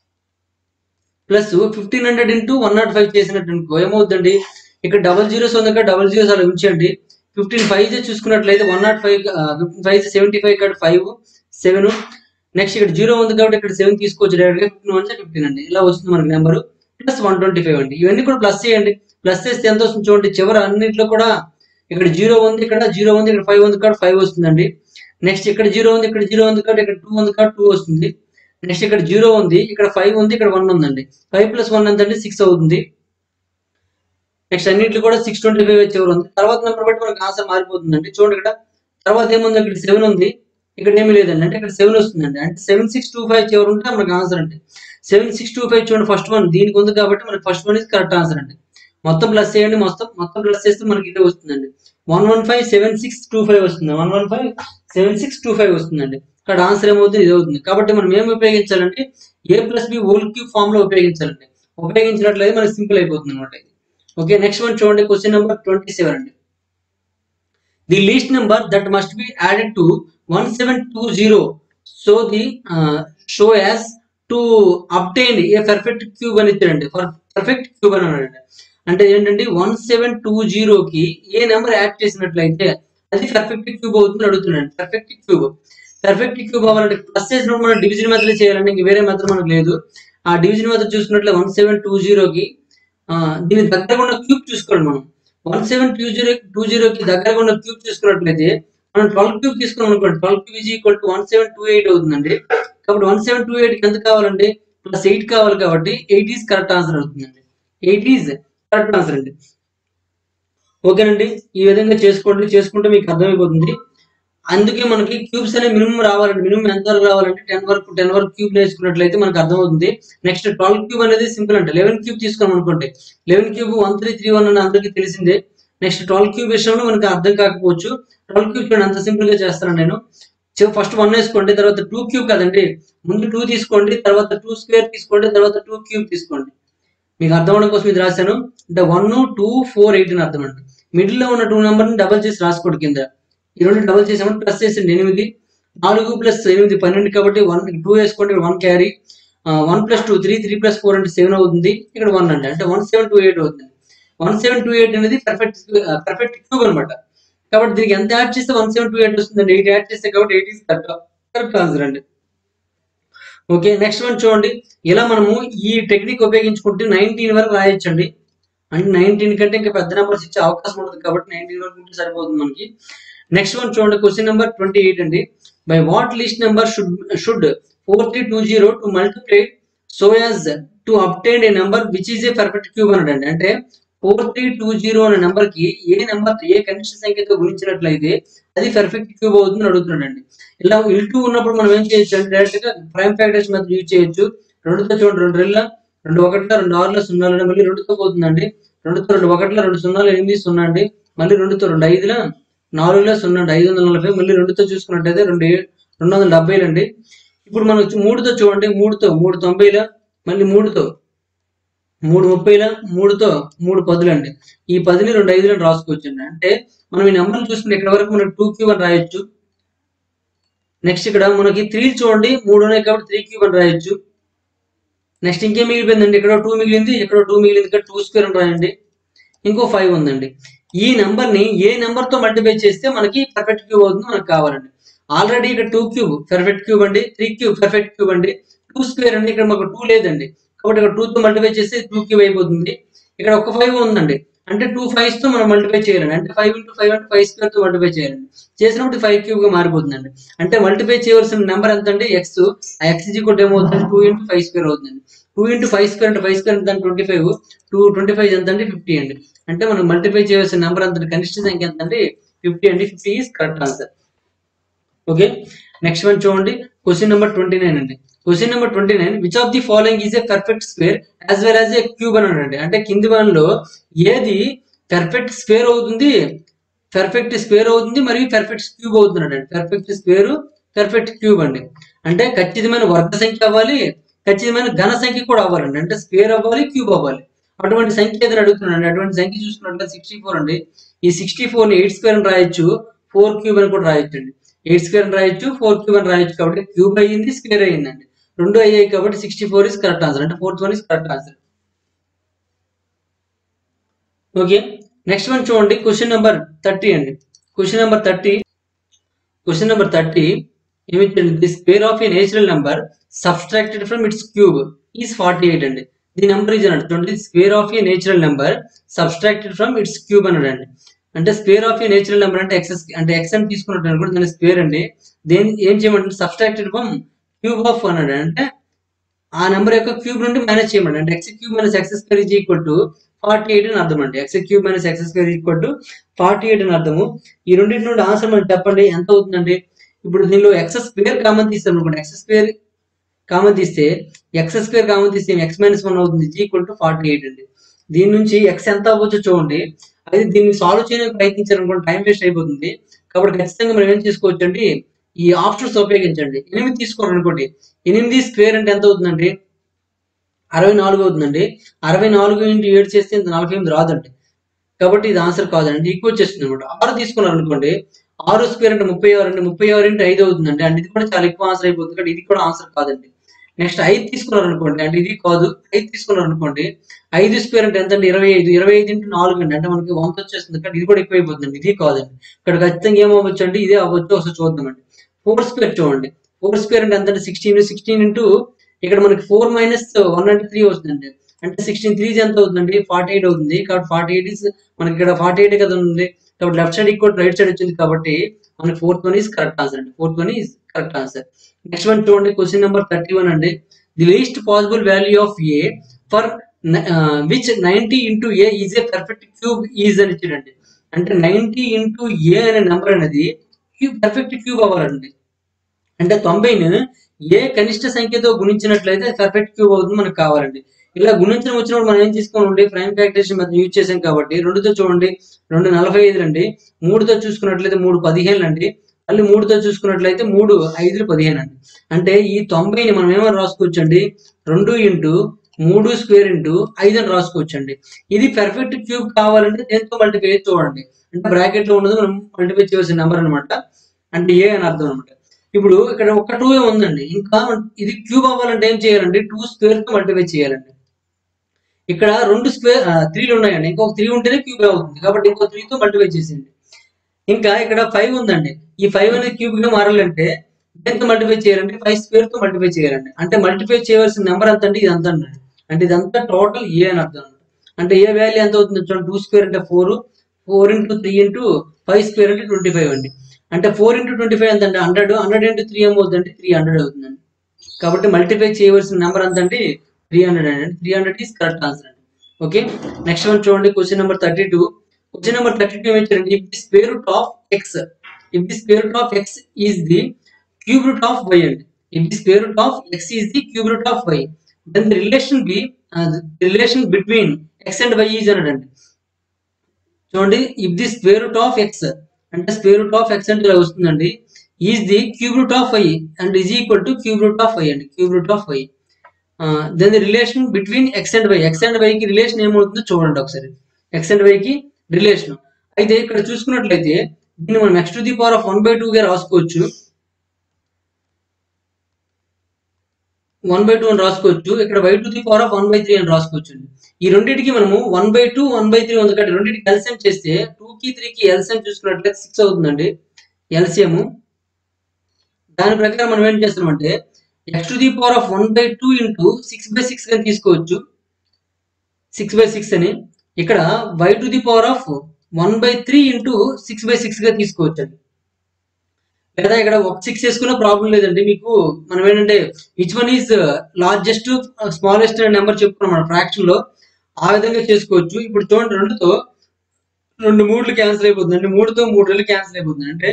plus fifteen hundred into one not five చేసినట్టు అనుకో ఏమవుతుందండి ఇక్కడ డబల్ జీరోస్ ఉంది కదా డబల్ జీరోస్ అలా ఉంచండి ఫిఫ్టీన్ ఫైవ్ చూసుకున్నట్లయితే one not five fifteen five seventy five ఇక్కడ ఫైవ్ సెవెన్ నెక్స్ట్ ఇక్కడ జీరో ఉంది కాబట్టి ఇక్కడ సెవెన్ తీసుకోవచ్చు డైరెక్ట్ గా ఫిఫ్టీన్ వన్ ఫిఫ్టీన్ అండి ఇలా వస్తుంది మనకి number plus one twenty five అండి ఇవన్నీ కూడా ప్లస్ చేయండి ప్లస్ చేస్తే ఎంత వస్తుంది చూడండి చివరి అన్నింటిలో కూడా ఇక్కడ జీరో ఉంది ఇక్కడ జీరో ఉంది ఇక్కడ ఫైవ్ ఉంది కాబట్టి ఫైవ్ వస్తుందండి నెక్స్ట్ ఇక్కడ జీరో ఉంది ఇక్కడ జీరో ఉంది కాబట్టి ఇక్కడ టూ ఉంది కాబట్టి టూ వస్తుంది నెక్స్ట్ ఇక్కడ జీరో ఉంది ఇక్కడ ఫైవ్ ఉంది ఇక్కడ వన్ ఉందండి ఫైవ్ ప్లస్ వన్ ఎంతండి సిక్స్ అవుతుంది నెక్స్ట్ అన్నింటిలో కూడా సిక్స్ ట్వంటీ ఫైవ్ చివరి ఉంది తర్వాత నెంబర్ బట్టి మనకి ఆన్సర్ మారిపోతుందండి చూడండి ఇక్కడ తర్వాత ఏముంది ఇక్కడ సెవెన్ ఉంది ఇక్కడ ఏమీ లేదండి అంటే ఇక్కడ సెవెన్ వస్తుందండి అంటే సెవెన్ సిక్స్ టూ ఫైవ్ చివరి ఉంటే మనకి ఆన్సర్ అండి సెవెన్ సిక్స్ టూ ఫైవ్ చూడండి ఫస్ట్ వన్ దీనికి ఉంది కాబట్టి మనకి first one is correct answer అండి మొత్తం ప్లస్ చేయండి మొత్తం మొత్తం ప్లస్ చేస్తే మనకి ఇదే వస్తుందండి one one five seven six two five వస్తుంది one one five seven six two five వస్తుందండి ఇక్కడ ఆన్సర్ ఏమవుతుంది ఇది అవుతుంది కాబట్టి మనం ఏం ఉపయోగించాలంటే a plus b whole cube form లో ఉపయోగించాలండి ఉపయోగించినట్లయితే మనకి సింపుల్ అయిపోతుంది అనమాట ఇది ఓకే నెక్స్ట్ వన్ చూడండి క్వశ్చన్ నెంబర్ ట్వంటీ సెవెన్ అండి the least number that must be added to one seven two zero so the show as to obtain A perfect cube అని ఇచ్చాడండి పర్ఫెక్ట్ క్యూబ్ అని అన్నాడు అంటే ఏంటంటే వన్ సెవెన్ టూ జీరోకి ఏ number add చేసినట్లయితే అది పర్ఫెక్ట్ క్యూబ్ అవుతుంది అడుగుతున్నాడు పర్ఫెక్ట్ క్యూబ్ పర్ఫెక్ట్ క్యూబ్ అవ్వాలంటే ప్లస్ చేసినప్పుడు మనం డివిజన్ మెథడ్ చేయాలంటే ఇంక వేరే మెథడ్ మనకు లేదు ఆ డివిజన్ మెథడ్ చూసుకున్నట్లే వన్ సెవెన్ టూ జీరోకి దీని దగ్గరగా ఉన్న క్యూబ్ చూసుకోండి మనం one seven two zero two జీరోకి దగ్గరగా ఉన్న క్యూబ్ చూసుకున్నట్లయితే మనం ట్వెల్వ్ క్యూబ్ తీసుకున్నాం అనుకోండి twelve cube is equal to one seven two eight అవుతుందండి కాబట్టి వన్ సెవెన్ టూ ఎయిట్ ఎంత కావాలండి ప్లస్ ఎయిట్ కావాలి కాబట్టి ఎయిట్ ఈజ్ కరెక్ట్ ఆన్సర్ అవుతుందండి ఎయిట్ ఈజ్ కరెక్ట్ ఆన్సర్ అండి ఓకేనండి ఈ విధంగా చేసుకోండి చేసుకుంటే మీకు అర్థమైపోతుంది అందుకే మనకి క్యూబ్స్ అనే మినిమం రావాలండి మినిమం ఎంత వరకు రావాలంటే టెన్ వరకు టెన్ వరకు క్యూబ్ నేర్చుకున్నట్లయితే మనకు అర్థమవుతుంది నెక్స్ట్ ట్వెల్వ్ క్యూబ్ అనేది సింపుల్ అంటే లెవెన్ క్యూబ్ తీసుకున్నాం అనుకోండి eleven cube one three three one అని అందరికీ తెలిసిందే నెక్స్ట్ ట్వెల్వ్ క్యూబ్ విషయంలో మనకి అర్థం కాకపోవచ్చు ట్వెల్వ్ క్యూబ్ చూడండి అంత సింపుల్ గా చేస్తాను నేను ఫస్ట్ వన్ వేసుకోండి తర్వాత టూ క్యూబ్ కదండి ముందు టూ తీసుకోండి తర్వాత టూ స్క్వేర్ తీసుకోండి తర్వాత టూ క్యూబ్ తీసుకోండి మీకు అర్థం అవడం కోసం ఇది రాశాను అంటే వన్ టూ ఫోర్ ఎయిట్ అని అర్థం అండి మిడిల్ లో ఉన్న టూ నెంబర్ ని డబల్ చేసి రాసుకోండి కింద ఈ రెండు డబల్ చేసామంటే ప్లస్ చేసింది ఎనిమిది నాలుగు ప్లస్ ఎనిమిది పన్నెండు కాబట్టి వన్ టూ వేసుకోండి one carry one plus two three three plus four అంటే సెవెన్ అవుతుంది ఇక్కడ వన్ అండి అంటే వన్ సెవెన్ టూ ఎయిట్ అవుతుంది వన్ సెవెన్ టూ ఎయిట్ అనేది పర్ఫెక్ట్ పర్ఫెక్ట్ క్యూబ్ అనమాట కాబట్టి దీనికి ఎంత యాడ్ చేస్తే వన్ సెవెన్ టూ ఎయిట్ వస్తుందండి ఎయిట్ యాడ్ చేస్తే కాబట్టి eight is correct correct answer అండి ఓకే నెక్స్ట్ వన్ చూడండి ఇలా మనము ఈ టెక్నిక్ ఉపయోగించుకుంటే నైన్టీన్ వరకు రాయొచ్చండి అంటే నైన్టీన్ కంటే ఇంకా పెద్ద నెంబర్స్ ఇచ్చే అవకాశం ఉంటుంది కాబట్టి నైన్టీన్ వరకు ఉంటే సరిపోతుంది మనకి నెక్స్ట్ వన్ చూడండి క్వశ్చన్ నెంబర్ ట్వంటీ ఎయిట్ అండి by what least number should should four three two zero to multiply so as to obtain a number which is a perfect cube అన్నాడండి అంటే ఫోర్ త్రీ టూ జీరో అనే number కి a number ఏ కనిష్ట సంఖ్యతో గుణించినట్లయితే అది perfect cube అవుతుంది అడుగుతున్నాడండి ఇలా ఇల్టూ ఉన్నప్పుడు మనం ఏం చేయొచ్చు అంటే డైరెక్ట్ గా ప్రైమ్ ఫ్యాక్టర్స్ మెథడ్ యూజ్ చేయొచ్చు రెండుతో చూడండి రెండు రెళ్ళ రెండు ఒకటిలో రెండు ఆరులో సున్నాలు మళ్ళీ రెండుతో పోతుందండి రెండుతో రెండు ఒకటిలో రెండు సున్నాలు ఎనిమిది సున్నా అండి మళ్ళీ రెండుతో రెండు ఐదులో నాలుగులో సున్నా అండి ఐదు వందల నలభై మళ్ళీ రెండుతో చూసుకున్నట్టయితే రెండు ఏ- రెండు వందల డెబ్బైలు అండి ఇప్పుడు మనం వచ్చి మూడుతో చూడండి మూడుతో మూడు తొంభైలో మళ్ళీ మూడుతో మూడు ముప్పైల మూడుతో మూడు పదులండి ఈ పదిని రెండు ఐదులను రాసుకోవచ్చు అండి అంటే మనం ఈ నెంబర్లు చూసుకుంటే ఇక్కడ వరకు మనకి టూ క్యూబ్ అని రాయొచ్చు నెక్స్ట్ ఇక్కడ మనకి త్రీ చూడండి మూడు ఉన్నాయి కాబట్టి త్రీ క్యూబ్ అని రాయొచ్చు నెక్స్ట్ ఇంకేం మిగిలిపోయిందండి ఇక్కడ టూ మిగిలింది ఇక్కడ టూ మిగిలింది ఇక్కడ టూ స్క్వేర్ అని రాయండి ఇంకో ఫైవ్ ఉందండి ఈ నెంబర్ ని ఏ నెంబర్ తో మల్టిప్లై చేస్తే మనకి పర్ఫెక్ట్ క్యూబ్ అవుతుంది మనకు కావాలండి ఆల్రెడీ ఇక్కడ టూ క్యూబ్ పర్ఫెక్ట్ క్యూబ్ అండి త్రీ క్యూబ్ పర్ఫెక్ట్ క్యూబ్ అండి టూ స్క్వేర్ అండి ఇక్కడ మాకు టూ లేదండి కాబట్టి ఇక్కడ టూ తో మల్టిప్లై చేస్తే టూ క్యూబ్ అయిపోతుంది ఇక్కడ ఒక ఫైవ్ ఉందండి అంటే టూ ఫైవ్స్ తో మనం మల్టిప్లై చేయాలండి అంటే ఫైవ్ ఇంటూ ఫైవ్ అంటే ఫైవ్ స్క్వేర్ తో మల్టిప్లై చేయాలండి చేసినప్పుడు ఫైవ్ క్యూబ్ గా మారిపోతుందండి అంటే మల్టిప్లై చేయవలసిన నెంబర్ ఎంత అంటే ఎక్స్ ఆ ఎక్స్ ఈక్వల్ ఏమవుతుంది టూ ఇంటూ ఫైవ్ స్క్వేర్ అవుతుంది టూ ఇంటూ ఫైవ్ స్క్వేర్ అంటే ఫైవ్ స్క్వేర్ అంటే twenty five two twenty five ఎంత అంటే ఫిఫ్టీ అండి అంటే మనం మల్టిప్లై చేయవలసిన నెంబర్ అంత కనిష్ట సంఖ్య ఎంత అంటే ఫిఫ్టీ అండి fifty is correct answer okay next one చూడండి క్వశ్చన్ నెంబర్ ట్వంటీ నైన్ అండి question number twenty nine which of the following is a perfect square as well as a cube అని అన్నాడు అంటే కింది వన్ లో ఏది పర్ఫెక్ట్ స్క్వేర్ అవుతుంది perfect square అవుతుంది మరియు పర్ఫెక్ట్ క్యూబ్ అవుతుంది అండి పర్ఫెక్ట్ స్క్వేర్ పర్ఫెక్ట్ క్యూబ్ అండి అంటే ఖచ్చితమైన వర్గ సంఖ్య అవ్వాలి ఖచ్చితమైన ఘన సంఖ్య కూడా అవ్వాలండి అంటే స్క్వేర్ అవ్వాలి క్యూబ్ అవ్వాలి అటువంటి సంఖ్య ఏదైనా అడుగుతున్నాడు అటువంటి సంఖ్య చూసుకున్నట్లయితే సిక్స్టీ ఫోర్ అండి ఈ సిక్స్టీ ఫోర్ ని ఎయిట్ స్క్వేర్ అని రాయొచ్చు ఫోర్ క్యూబ్ అని కూడా రాయొచ్చు అండి ఎయిట్ స్క్వేర్ అని రాయొచ్చు ఫోర్ క్యూబ్ అని రాయొచ్చు కాబట్టి క్యూబ్ అయ్యింది స్క్వేర్ అయ్యిందండి రెండు అయ్యాయి కాబట్టి sixty four is correct answer అంటే fourth one is correct answer okay next one చూడండి క్వశ్చన్ నెంబర్ థర్టీ అండి question number thirty question number thirty ఏమిటండి the square of a natural number subtracted from its cube is forty eight అండి the number is అన్నట్టు చూడండి square of a natural number subtracted from its cube అన్నాడు అండి అంటే square of a natural number అంటే ఎక్సెస్ అంటే ఎక్స్ అని తీసుకున్నట్టు అనుకోండి దాని స్క్వేర్ అండి దేని ఏం చేయమంటే సబ్స్ట్రాక్టెడ్ ఫ్రమ్ క్యూబ్ ఆఫ్ అన్నాడు అంటే ఆ నెంబర్ యొక్క క్యూబ్ నుండి మేనేజ్ చేయమండి అంటే x cube minus x square is equal to forty eight అని అర్థం అండి x cube minus x square equal to forty eight అని అర్థము ఈ రెండింటి నుండి ఆన్సర్ మనకి చెప్పండి ఎంత అవుతుందండి ఇప్పుడు దీనిలో ఎక్స్ స్క్వేర్ కామన్ తీస్తాం అనుకోండి ఎక్స్ స్క్వేర్ కామన్ తీస్తే ఎక్స్ స్క్వేర్ కామన్ తీస్తే ఎక్స్ మైనస్ వన్ అవుతుంది ఈక్వల్ టు ఫార్టీ ఎయిట్ అండి దీని నుంచి ఎక్స్ ఎంత అవ్వచ్చో చూడండి అది దీన్ని సాల్వ్ చేయడానికి ప్రయత్నించారనుకోండి టైం వేస్ట్ అయిపోతుంది కాబట్టి ఖచ్చితంగా మనం ఏం చేసుకోవచ్చు అండి ఈ ఆప్షన్స్ ఉపయోగించండి ఎనిమిది తీసుకోవాలనుకోండి ఎనిమిది స్క్వేర్ అంటే ఎంత అవుతుందండి అరవై నాలుగు అవుతుందండి అరవై నాలుగు ఇంటూ ఏడు చేస్తే ఇంత నలభై ఎనిమిది రాదండి కాబట్టి ఇది ఆన్సర్ కాదండి ఈక్వల్ వచ్చేస్తుంది అనమాట ఆరు తీసుకున్నారు అనుకోండి ఆరు స్క్వేర్ అంటే ముప్పై ఆరు అంటే ముప్పై ఆరు ఇంటూ ఐదు అవుతుందండి అంటే ఇది కూడా చాలా ఎక్కువ ఆన్సర్ అయిపోతుంది కాబట్టి ఇది కూడా ఆన్సర్ కాదండి నెక్స్ట్ ఐదు తీసుకున్నారు అనుకోండి అంటే ఇది కాదు ఐదు తీసుకున్నారు అనుకోండి ఐదు స్క్వేర్ అంటే ఎంత అండి ఇరవై ఐదు ఇరవై ఐదు ఇంటూ నాలుగు అండి అంటే మనకి వంత వచ్చేస్తుంది కాబట్టి ఇది కూడా ఎక్కువ అయిపోతుంది ఇది కాదండి ఇక్కడ ఖచ్చితంగా ఏమవ్వచ్చు అండి ఇదే అవ్వచ్చు ఒకసారి చూద్దామండి ఫోర్ స్క్వేర్ చూడండి ఫోర్ స్క్వేర్ అంటే ఎంత అంటే సిక్స్టీన్ సిక్స్టీన్ ఇంటూ ఇక్కడ మనకి ఫోర్ మైనస్ వన్ అంటే త్రీ వస్తుందండి అంటే సిక్స్టీన్ త్రీ ఎంత అవుతుందండి ఫార్టీ ఎయిట్ అవుతుంది కాబట్టి ఫార్టీ ఎయిట్ ఇస్ మనకి ఇక్కడ ఫార్టీ ఎయిట్ కదా ఉంది కాబట్టి left side equal right side వచ్చింది కాబట్టి మనకి fourth one is correct answer అండి fourth one is correct answer next one చూడండి క్వశ్చన్ నెంబర్ థర్టీ వన్ అండి the least possible value of a for which ninety into a is a perfect cube is అని ఇచ్చాడండి అంటే ninety into ఏ అనే number అనేది cube perfect cube అవ్వాలండి అంటే తొంభైని ఏ కనిష్ట సంఖ్యతో గుణించినట్లయితే పర్ఫెక్ట్ క్యూబ్ అవుతుంది మనకు కావాలండి ఇలా గుణించడం వచ్చినప్పుడు మనం ఏం తీసుకోండి ప్రైమ్ ఫ్యాక్టరేషన్ మెథడ్ యూజ్ చేసాం కాబట్టి రెండుతో చూడండి రెండు నలభై ఐదు అండి మూడుతో చూసుకున్నట్లయితే మూడు పదిహేను అండి మళ్ళీ మూడుతో చూసుకున్నట్లయితే మూడు ఐదు పదిహేను అండి అంటే ఈ తొంభైని మనం ఏమని రాసుకోవచ్చు అండి రెండు ఇంటూ మూడు స్క్వేర్ ఇంటూ ఐదు అని రాసుకోవచ్చు అండి ఇది పర్ఫెక్ట్ క్యూబ్ కావాలంటే దేంతో మల్టిప్లై చేసి చూడండి అంటే బ్రాకెట్ లో ఉన్నది మనం మల్టిప్లై చేయవలసిన నెంబర్ అనమాట అంటే ఏ అని అర్థం అనమాట ఇప్పుడు ఇక్కడ ఒక టూ ఉందండి ఇంకా ఇది క్యూబ్ అవ్వాలంటే ఏం చేయాలండి టూ స్క్వేర్ తో మల్టిప్లై చేయాలండి ఇక్కడ రెండు స్క్వేర్ త్రీలు ఉన్నాయండి ఇంకొక త్రీ ఉంటేనే క్యూబ్ అవుతుంది కాబట్టి ఇంకో త్రీ తో మల్టిప్లై చేసేయండి ఇంకా ఇక్కడ ఫైవ్ ఉందండి ఈ ఫైవ్ అనేది క్యూబ్ గా మారాలంటే దేంతో మల్టిప్లై చేయాలంటే ఫైవ్ స్క్వేర్ తో మల్టిప్లై చేయాలండి అంటే మల్టిప్లై చేయవలసిన నెంబర్ ఎంత అంటే ఇదంతా అండి అంటే ఇదంతా టోటల్ ఏ అని అర్థం అనమాట అంటే ఏ వాల్యూ ఎంత అవుతుంది చూడండి టూ స్క్వేర్ అంటే four four into three into five square అంటే ట్వంటీ ఫైవ్ అండి అంటే ఫోర్ ఇంటూ ట్వంటీ ఫైవ్ ఎంత అంటే హండ్రెడ్ హండ్రెడ్ ఇంటూ త్రీ ఏమవుతుంది అంటే త్రీ హండ్రెడ్ అవుతుందండి కాబట్టి మల్టిప్లై చేయవలసిన నెంబర్ ఎంత అంటే త్రీ హండ్రెడ్ అండి three hundred is correct answer అండి ఓకే నెక్స్ట్ వన్ చూడండి question number thirty two question number thirty two ఏమిచ్చారండి if the square root of x if the square root of x is the cube root of y అండి if the square root of x is the cube root of y then the relation be relation between x and y is అన్నాడండి చూడండి if the square root of x అంటే square root of x అంటే ఇలా వస్తుందండి is the cube root of y and is equal to cube root of y అండి cube root of y then the relation between x and y x and వైకి relation ఏమవుతుందో చూడండి ఒకసారి X and వైకి relation అయితే ఇక్కడ చూసుకున్నట్లయితే దీన్ని మనం x to the power of one by two గా రాసుకోవచ్చు వన్ బై టూ అని రాసుకోవచ్చు ఇక్కడ y to the power of one by three అని రాసుకోవచ్చు ఈ రెండింటికి మనము one by two one by three ఉంది కాబట్టి రెండింటికి ఎల్సిఎం చేస్తే టూ కి త్రీ కి ఎల్సిఎం చూసుకున్నట్లయితే సిక్స్ అవుతుందండి ఎల్సిఎం దాని ప్రకారం మనం ఏం చేస్తామంటే x to the power of one by two into six by six అని తీసుకోవచ్చు సిక్స్ బై సిక్స్ అని ఇక్కడ y to the power of one by three into six by six గా తీసుకోవచ్చు అండి లేదా ఇక్కడ ఒక సిక్స్ వేసుకున్న ప్రాబ్లం లేదండి మీకు మనం ఏంటంటే which one is largest smallest number చెప్పుకున్నాం మన ఫ్రాక్షన్ లో ఆ విధంగా చేసుకోవచ్చు ఇప్పుడు చూడండి రెండుతో రెండు మూడులు క్యాన్సిల్ అయిపోతుంది అంటే మూడుతో మూడు రెళ్ళు క్యాన్సిల్ అయిపోతుంది అంటే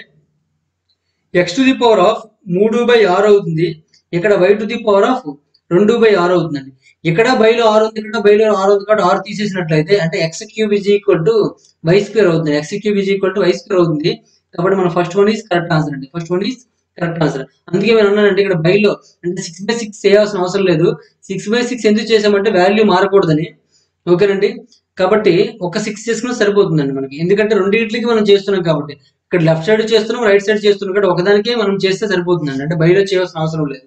x to the power of మూడు బై ఆరు అవుతుంది ఇక్కడ y to the power of రెండు బై ఆరు అవుతుందండి ఇక్కడ బైలో ఆరు ఉంది ఇక్కడ బైలో ఆరు ఉంది కాబట్టి ఆరు తీసేసినట్లయితే అంటే x cube is equal to y square అవుతుంది x cube is equal to y square అవుతుంది కాబట్టి మన first one is correct answer అండి first one is correct answer అందుకే నేను అన్నానంటే ఇక్కడ బైలో అంటే సిక్స్ బై సిక్స్ చేయాల్సిన అవసరం లేదు సిక్స్ బై సిక్స్ ఎందుకు చేసామంటే వాల్యూ మారకూడదని ఓకేనండి కాబట్టి ఒక సిక్స్ చేసుకున్నా సరిపోతుందండి మనకి ఎందుకంటే రెండింటికి మనం చేస్తున్నాం కాబట్టి ఇక్కడ లెఫ్ట్ సైడ్ చేస్తున్నాం రైట్ సైడ్ చేస్తున్నాం కాబట్టి ఒకదానికే మనం చేస్తే సరిపోతుందండి అంటే బయట చేయాల్సిన అవసరం లేదు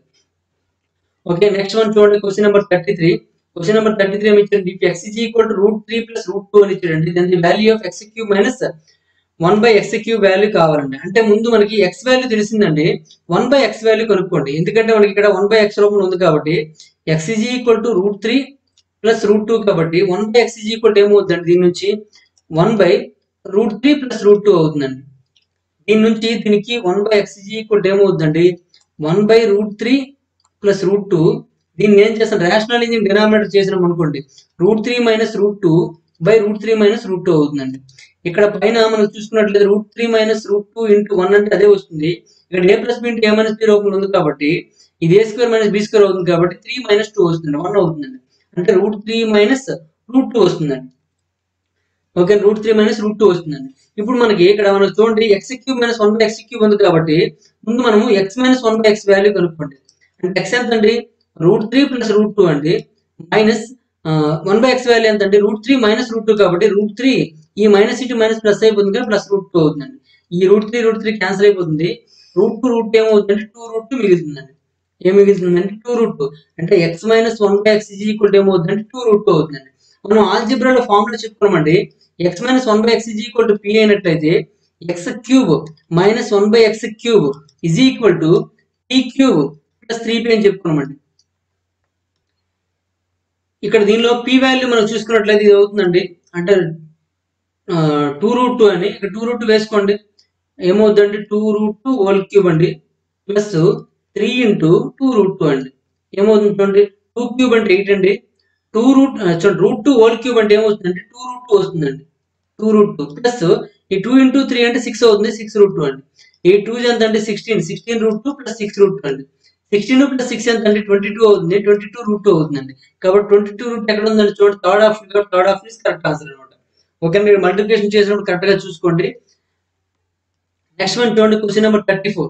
ఓకే నెక్స్ట్ వన్ చూడండి question number thirty three question number thirty three ఏమి ఇచ్చారండి if x is equal to root three plus root two అని ఇచ్చాడండి then the value of x cube minus one by x cube value కావాలండి అంటే ముందు మనకి x value తెలిసిందండి one by x value కనుక్కోండి ఎందుకంటే మనకి ఇక్కడ వన్ బై ఎక్స్ రూపంలో ఉంది కాబట్టి x is equal to root three plus root two కాబట్టి one by x is equal to ఏమవుతుందండి దీని నుంచి one by root three plus root two అవుతుందండి దీని నుంచి దీనికి one by x is equal to ఏమవుతుందండి one by root three plus root two దీన్ని ఏం చేస్తాను రేషనల్ ఇంజిన్ డినామినేటర్ చేసినాం అనుకోండి root three minus root two by root three minus root two అవుతుందండి ఇక్కడ పైన మనం చూసుకున్నట్లయితే root three minus root two into one అంటే అదే వస్తుంది ఇక్కడ a plus B into a minus b రూపంలో ఉంది కాబట్టి ఇది a square minus b square అవుతుంది కాబట్టి త్రీ మైనస్ టూ వస్తుంది వన్ అవుతుందండి అంటే root three minus root two వస్తుందండి okay root three minus root two వస్తుందండి ఇప్పుడు మనకి ఇక్కడ మనం చూడండి x cube minus one by x cube ఉంది కాబట్టి ముందు మనము x minus one by x value కనుక్కోండి అంటే ఎక్స్ ఎంత అండి root three plus root two అండి minus one by x value ఎంత అండి root three minus root two కాబట్టి రూట్ త్రీ ఈ మైనస్ ఇటు మైనస్ ప్లస్ అయిపోతుంది కదా ప్లస్ రూట్ టూ అవుతుందండి ఈ root three root three cancel అయిపోతుంది రూట్ టూ రూట్ ఏమవుతుందంటే టూ రూట్ టూ మిగులుతుందండి ఏం మిగులుతుందంటే టూ రూట్ టూ అంటే x minus one by x is equal ఏమవుతుందంటే టూ రూట్ టూ అవుతుందండి మనం ఆల్జిబ్రాలో ఫార్ములా చెప్పుకున్నామండి x minus one by x is equal to p అయినట్లయితే x cube minus one by x cube is equal to p cube plus three p అని చెప్పుకున్నామండి ఇక్కడ దీనిలో పి వాల్యూ మనం చూసుకున్నట్లయితే ఇది అవుతుందండి అంటే టూ రూట్ టూ అని ఇక్కడ టూ రూట్ టూ వేసుకోండి ఏమవుతుందండి two root two whole cube అండి plus three into two root two అండి ఏమవుతుంది చూడండి టూ క్యూబ్ అంటే ఎయిట్ అండి టూ రూట్ చూడండి రూట్ టూ హోల్ క్యూబ్ అంటే ఏమవుతుందండి టూ రూట్ టూ వస్తుందండి టూ రూట్ టూ ప్లస్ ఈ టూ ఇంటూ త్రీ అంటే సిక్స్ అవుతుంది సిక్స్ రూట్ టూ అండి ఈ టూ ఎంత అంటే sixteen sixteen root two plus six root two అండి సిక్స్టీన్ ప్లస్ సిక్స్ ఎంత అంటే ట్వంటీ టూ అవుతుంది ట్వంటీ టూ రూట్ టూ అవుతుందండి కాబట్టి ట్వంటీ టూ రూట్ ఎక్కడ ఉందండి చూడండి థర్డ్ ఆప్షన్ కాబట్టి third option is correct answer అనమాట ఓకే మీరు మల్టిప్లికేషన్ చేసినప్పుడు కరెక్ట్ గా చూసుకోండి నెక్స్ట్ వన్ చూడండి question number thirty four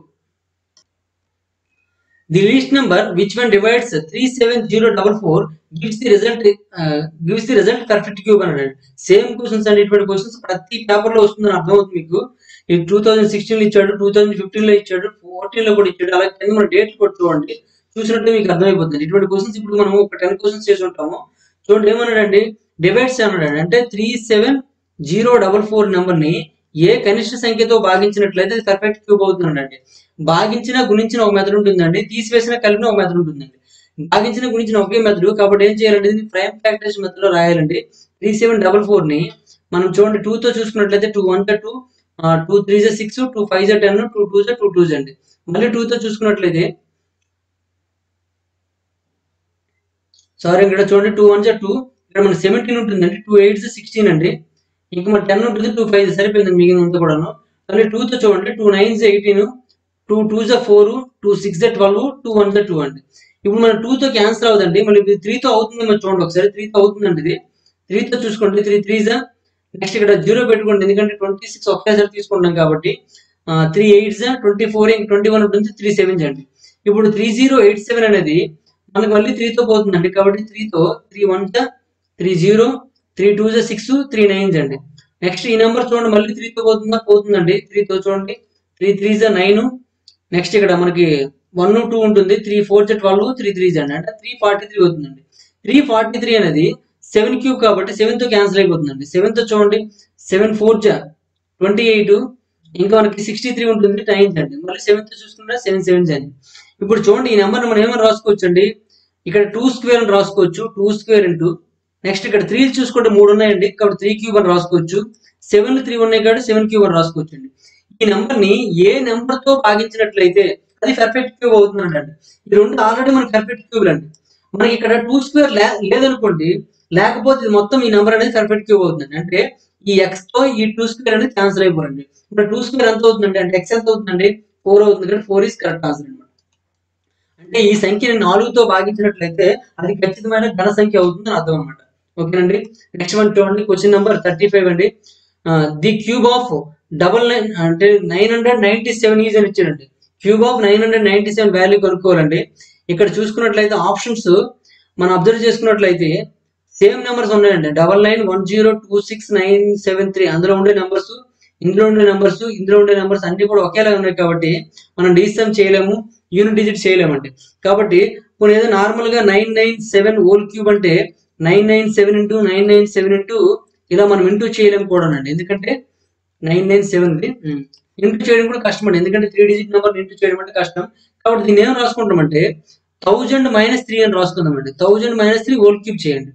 the least number which one divides three seven zero double four gives the result gives the result perfect cube అన్నాడు same questions అండి ఇటువంటి questions ప్రతి paper లో వస్తుందని అర్థమవుతుంది మీకు ఈ టూ థౌసండ్ సిక్స్టీన్ లో ఇచ్చాడు టూ థౌసండ్ ఫిఫ్టీన్ లో ఇచ్చాడు ఫోర్టీన్ లో కూడా ఇచ్చాడు అలాగే కింద మన డేట్ కూడా చూడండి చూసినట్టు మీకు అర్థమైపోతుంది ఇటువంటి క్వశ్చన్స్ ఇప్పుడు మనం ఒక టెన్ క్వశ్చన్స్ చేసి ఉంటాము చూడండి ఏమన్నాడండి డివైడ్స్ అన్నాడు అంటే three seven zero double four number ని ఏ కనిష్ట సంఖ్యతో భాగించినట్లయితే అది పర్ఫెక్ట్ క్యూబ్ అవుతుందండి భాగించిన గుణించిన ఒక మెథడ్ ఉంటుందండి తీసివేసిన కలిపిన ఒక మెథడ్ ఉంటుందండి భాగించిన గుణించిన ఒకే మెథడ్ కాబట్టి ఏం చేయాలంటే దీన్ని ప్రైమ్ ఫ్యాక్టరేషన్ మెథడ్ లో రాయాలండి త్రీ సెవెన్ డబల్ ఫోర్ ని మనం చూడండి టూ తో చూసుకున్నట్లయితే two one two two three జా సిక్స్ టూ ఫైవ్ జా టెన్ టూ టూ జా టూ టూ జా అండి మళ్ళీ టూ తో చూసుకున్నట్లయితే సారీ ఇక్కడ చూడండి టూ వన్ జా టూ ఇక్కడ మన సెవెంటీన్ ఉంటుందండి టూ ఎయిట్ సిక్స్టీన్ అండి ఇంకా మన టెన్ ఉంటుంది టూ ఫైవ్ సరిపోయింది మిగిలిన అంతా కూడాను మళ్ళీ టూ తో చూడండి టూ నైన్ జా ఎయిటీన్ టూ టూ జా ఫోర్ టూ సిక్స్ జా ట్వెల్వ్ టూ వన్ జా టూ అండి ఇప్పుడు మన టూ తో క్యాన్సిల్ అవుతుందండి మళ్ళీ త్రీ తో అవుతుంది మరి చూడండి ఒకసారి త్రీ తో అవుతుందండి ఇది త్రీ తో చూసుకోండి త్రీ త్రీ జా నెక్స్ట్ ఇక్కడ జీరో పెట్టుకోండి ఎందుకంటే ట్వంటీ సిక్స్ ఒకేసారి తీసుకుంటాం కాబట్టి త్రీ ఎయిట్ జా ట్వంటీ ఫోర్ ఇంక ట్వంటీ వన్ ఉంటుంది త్రీ సెవెన్ అండి ఇప్పుడు త్రీ జీరో ఎయిట్ సెవెన్ అనేది మనకి మళ్ళీ త్రీతో పోతుందండి కాబట్టి త్రీతో త్రీ వన్ జా త్రీ జీరో త్రీ టూ జా సిక్స్ త్రీ నైన్ అండి నెక్స్ట్ ఈ నెంబర్ చూడండి మళ్ళీ త్రీతో పోతుందా పోతుందండి త్రీతో చూడండి త్రీ త్రీ జా నైన్ నెక్స్ట్ ఇక్కడ మనకి వన్ టూ ఉంటుంది త్రీ ఫోర్ జా ట్వెల్వ్ త్రీ త్రీ జా అంటే త్రీ ఫార్టీ త్రీ అవుతుందండి త్రీ ఫార్టీ త్రీ అనేది సెవెన్ క్యూబ్ కాబట్టి సెవెన్ తో క్యాన్సిల్ అయిపోతుందండి సెవెన్ తో చూడండి సెవెన్ ఫోర్ జా ట్వంటీ ఎయిట్ ఇంకా మనకి సిక్స్టీ త్రీ ఉంటుంది నైన్ అండి మళ్ళీ సెవెన్ తో చూసుకుంటే సెవెన్ సెవెన్ అండి ఇప్పుడు చూడండి ఈ నెంబర్ మనం ఏమైనా రాసుకోవచ్చు అండి ఇక్కడ టూ స్క్వేర్ అని రాసుకోవచ్చు టూ స్క్వేర్ ఇంటూ నెక్స్ట్ ఇక్కడ త్రీ చూసుకుంటే మూడు ఉన్నాయండి కాబట్టి త్రీ క్యూబ్ అని రాసుకోవచ్చు సెవెన్ త్రీ ఉన్నాయి కాబట్టి సెవెన్ క్యూబ్ అని రాసుకోవచ్చు అండి ఈ నెంబర్ ని ఏ నెంబర్ తో భాగించినట్లయితే అది పర్ఫెక్ట్ క్యూబ్ అవుతుంది అండి ఈ రెండు ఆల్రెడీ మనకి పర్ఫెక్ట్ క్యూబ్ అండి మనకి ఇక్కడ టూ స్క్వేర్ లేదనుకోండి లేకపోతే ఇది మొత్తం ఈ నెంబర్ అనేది పర్ఫెక్ట్ క్యూబ్ అవుతుంది అంటే ఈ ఎక్స్ తో ఈ టూ స్క్వేర్ అనేది క్యాన్సిల్ అయిపోరండి ఇప్పుడు టూ స్క్వేర్ ఎంత అవుతుందండి అంటే ఎక్స్ ఎంత అవుతుందండి ఫోర్ అవుతుంది కాబట్టి ఫోర్ ఈస్ కరెక్ట్ ఆన్సర్ అనమాట అంటే ఈ సంఖ్యని నాలుగుతో భాగించినట్లయితే అది ఖచ్చితమైన ఘన సంఖ్య అవుతుంది అని అర్థం అనమాట ఓకేనండి నెక్స్ట్ వన్ చూడండి క్వశ్చన్ నెంబర్ థర్టీ ఫైవ్ అండి the cube of double nine అంటే nine hundred ninety seven is అని ఇచ్చాడండి cube of nine hundred ninety seven value కనుక్కోవాలండి ఇక్కడ చూసుకున్నట్లయితే ఆప్షన్స్ మనం అబ్జర్వ్ చేసుకున్నట్లయితే సేమ్ నెంబర్స్ ఉన్నాయండి double nine one zero two six nine seven three అందులో ఉండే నెంబర్స్ ఇందులో ఉండే నెంబర్స్ ఇందులో ఉండే నెంబర్స్ అన్ని కూడా ఒకేలా ఉన్నాయి కాబట్టి మనం డిసమ్ చేయలేము యూనిట్ డిజిట్ చేయలేమండి కాబట్టి ఇప్పుడు ఏదో నార్మల్ గా nine nine seven whole cube అంటే nine nine seven into nine nine seven into ఇలా మనం ఇంటూ చేయలేము కూడా అండి ఎందుకంటే నైన్ నైన్ సెవెన్ ఇంటూ చేయడం కూడా కష్టం అండి ఎందుకంటే త్రీ డిజిట్ నెంబర్ ఇంటూ చేయడం అంటే కష్టం కాబట్టి దీన్ని ఏం రాసుకుంటామంటే థౌజండ్ మైనస్ త్రీ అని రాసుకుందామండి thousand minus three whole cube చేయండి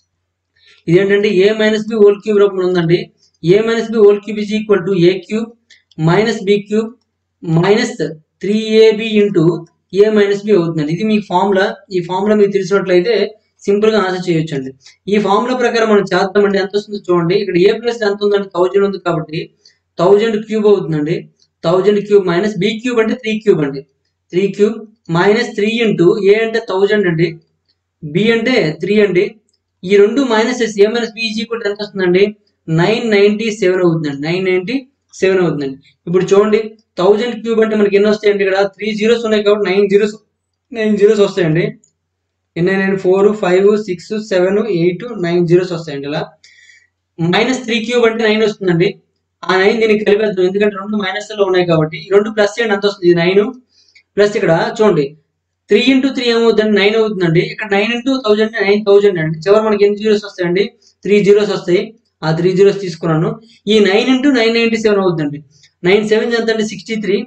ఇదేంటంటే a minus b whole cube రూపంలో ఉందండి a minus b whole cube is equal to a cube minus b cube minus three a b into a minus b అవుతుందండి ఇది మీ formula ఈ formula మీకు తెలిసినట్లయితే simple గా ఆన్సర్ చేయొచ్చు అండి ఈ ఫార్ములా ప్రకారం మనం చేద్దామండి ఎంత వస్తుందో చూడండి ఇక్కడ ఏ ప్లస్ ఎంత ఉందండి థౌజండ్ ఉంది కాబట్టి థౌజండ్ క్యూబ్ అవుతుందండి thousand cube minus b cube అంటే త్రీ క్యూబ్ అండి three cube minus three into a అంటే థౌజండ్ అండి బి అంటే త్రీ అండి ఈ రెండు minus a minus b is equal ఎంత వస్తుందండి నైన్ నైన్టీ సెవెన్ అవుతుందండి నైన్ నైన్టీ సెవెన్ అవుతుందండి ఇప్పుడు చూడండి థౌజండ్ క్యూబ్ అంటే మనకి ఎన్ని వస్తాయండి ఇక్కడ త్రీ జీరోస్ ఉన్నాయి కాబట్టి నైన్ జీరోస్ నైన్ జీరోస్ వస్తాయండి ఎన్ని nine four five six seven eight nine zeros వస్తాయండి ఇలా మైనస్ త్రీ క్యూబ్ అంటే నైన్ వస్తుందండి ఆ నైన్ దీనికి కలిపేద్దాం ఎందుకంటే రెండు మైనస్ లో ఉన్నాయి కాబట్టి ఈ రెండు ప్లస్ చేయండి ఎంత వస్తుంది నైన్ ప్లస్ ఇక్కడ చూడండి త్రీ ఇంటూ త్రీ ఏమవుతుందండి నైన్ అవుతుందండి ఇక్కడ nine into thousand nine thousand అండి చివరి మనకి ఎన్ని జీరోస్ వస్తాయండి త్రీ జీరోస్ వస్తాయి ఆ త్రీ జీరోస్ తీసుకున్నాను ఈ nine into ninety ninety seven అవుతుందండి నైన్ సెవెన్ ఎంత అండి sixty three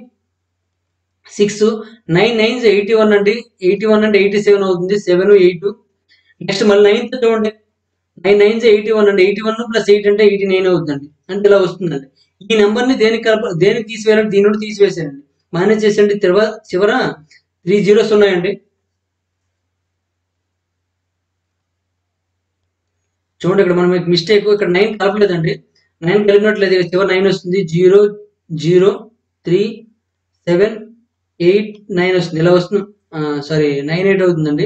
six nine nines eighty one అండి ఎయిటీ వన్ అంటే ఎయిటీ సెవెన్ అవుతుంది సెవెన్ ఎయిట్ నెక్స్ట్ మళ్ళీ నైన్త్ చూడండి నైన్ నైన్స్ ఎయిటీ వన్ అండి ఎయిటీ వన్ ప్లస్ ఎయిట్ అంటే ఎయిటీ నైన్ అవుతుందండి అంటే ఇలా వస్తుందండి ఈ నెంబర్ ని దేనికి కలప దేనికి తీసివేయాలంటే దీని నుండి తీసివేసానండి మైనస్ చేసండి చివర చివర త్రీ జీరోస్ ఉన్నాయండి చూడండి ఇక్కడ మనం మిస్టేక్ ఇక్కడ నైన్ కలపలేదండి నైన్ కలిపినట్లయితే చివరి నైన్ వస్తుంది zero zero three seven eight nine వస్తుంది ఇలా వస్తుంది సారీ నైన్ ఎయిట్ అవుతుందండి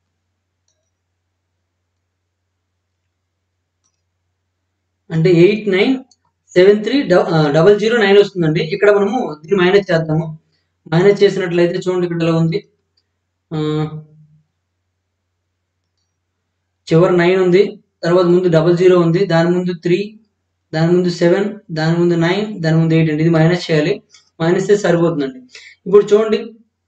అంటే eight nine seven three double zero nine వస్తుందండి ఇక్కడ మనము దీన్ని మైనస్ చేద్దాము మైనస్ చేసినట్లయితే చూడండి ఇక్కడ ఇలా ఉంది ఆ, చివరి నైన్ ఉంది తర్వాత ముందు డబల్ జీరో ఉంది దాని ముందు త్రీ దాని ముందు సెవెన్ దాని ముందు నైన్ దాని ముందు ఎయిట్ అండి ఇది మైనస్ చేయాలి మైనస్ చేస్తే సరిపోతుందండి ఇప్పుడు చూడండి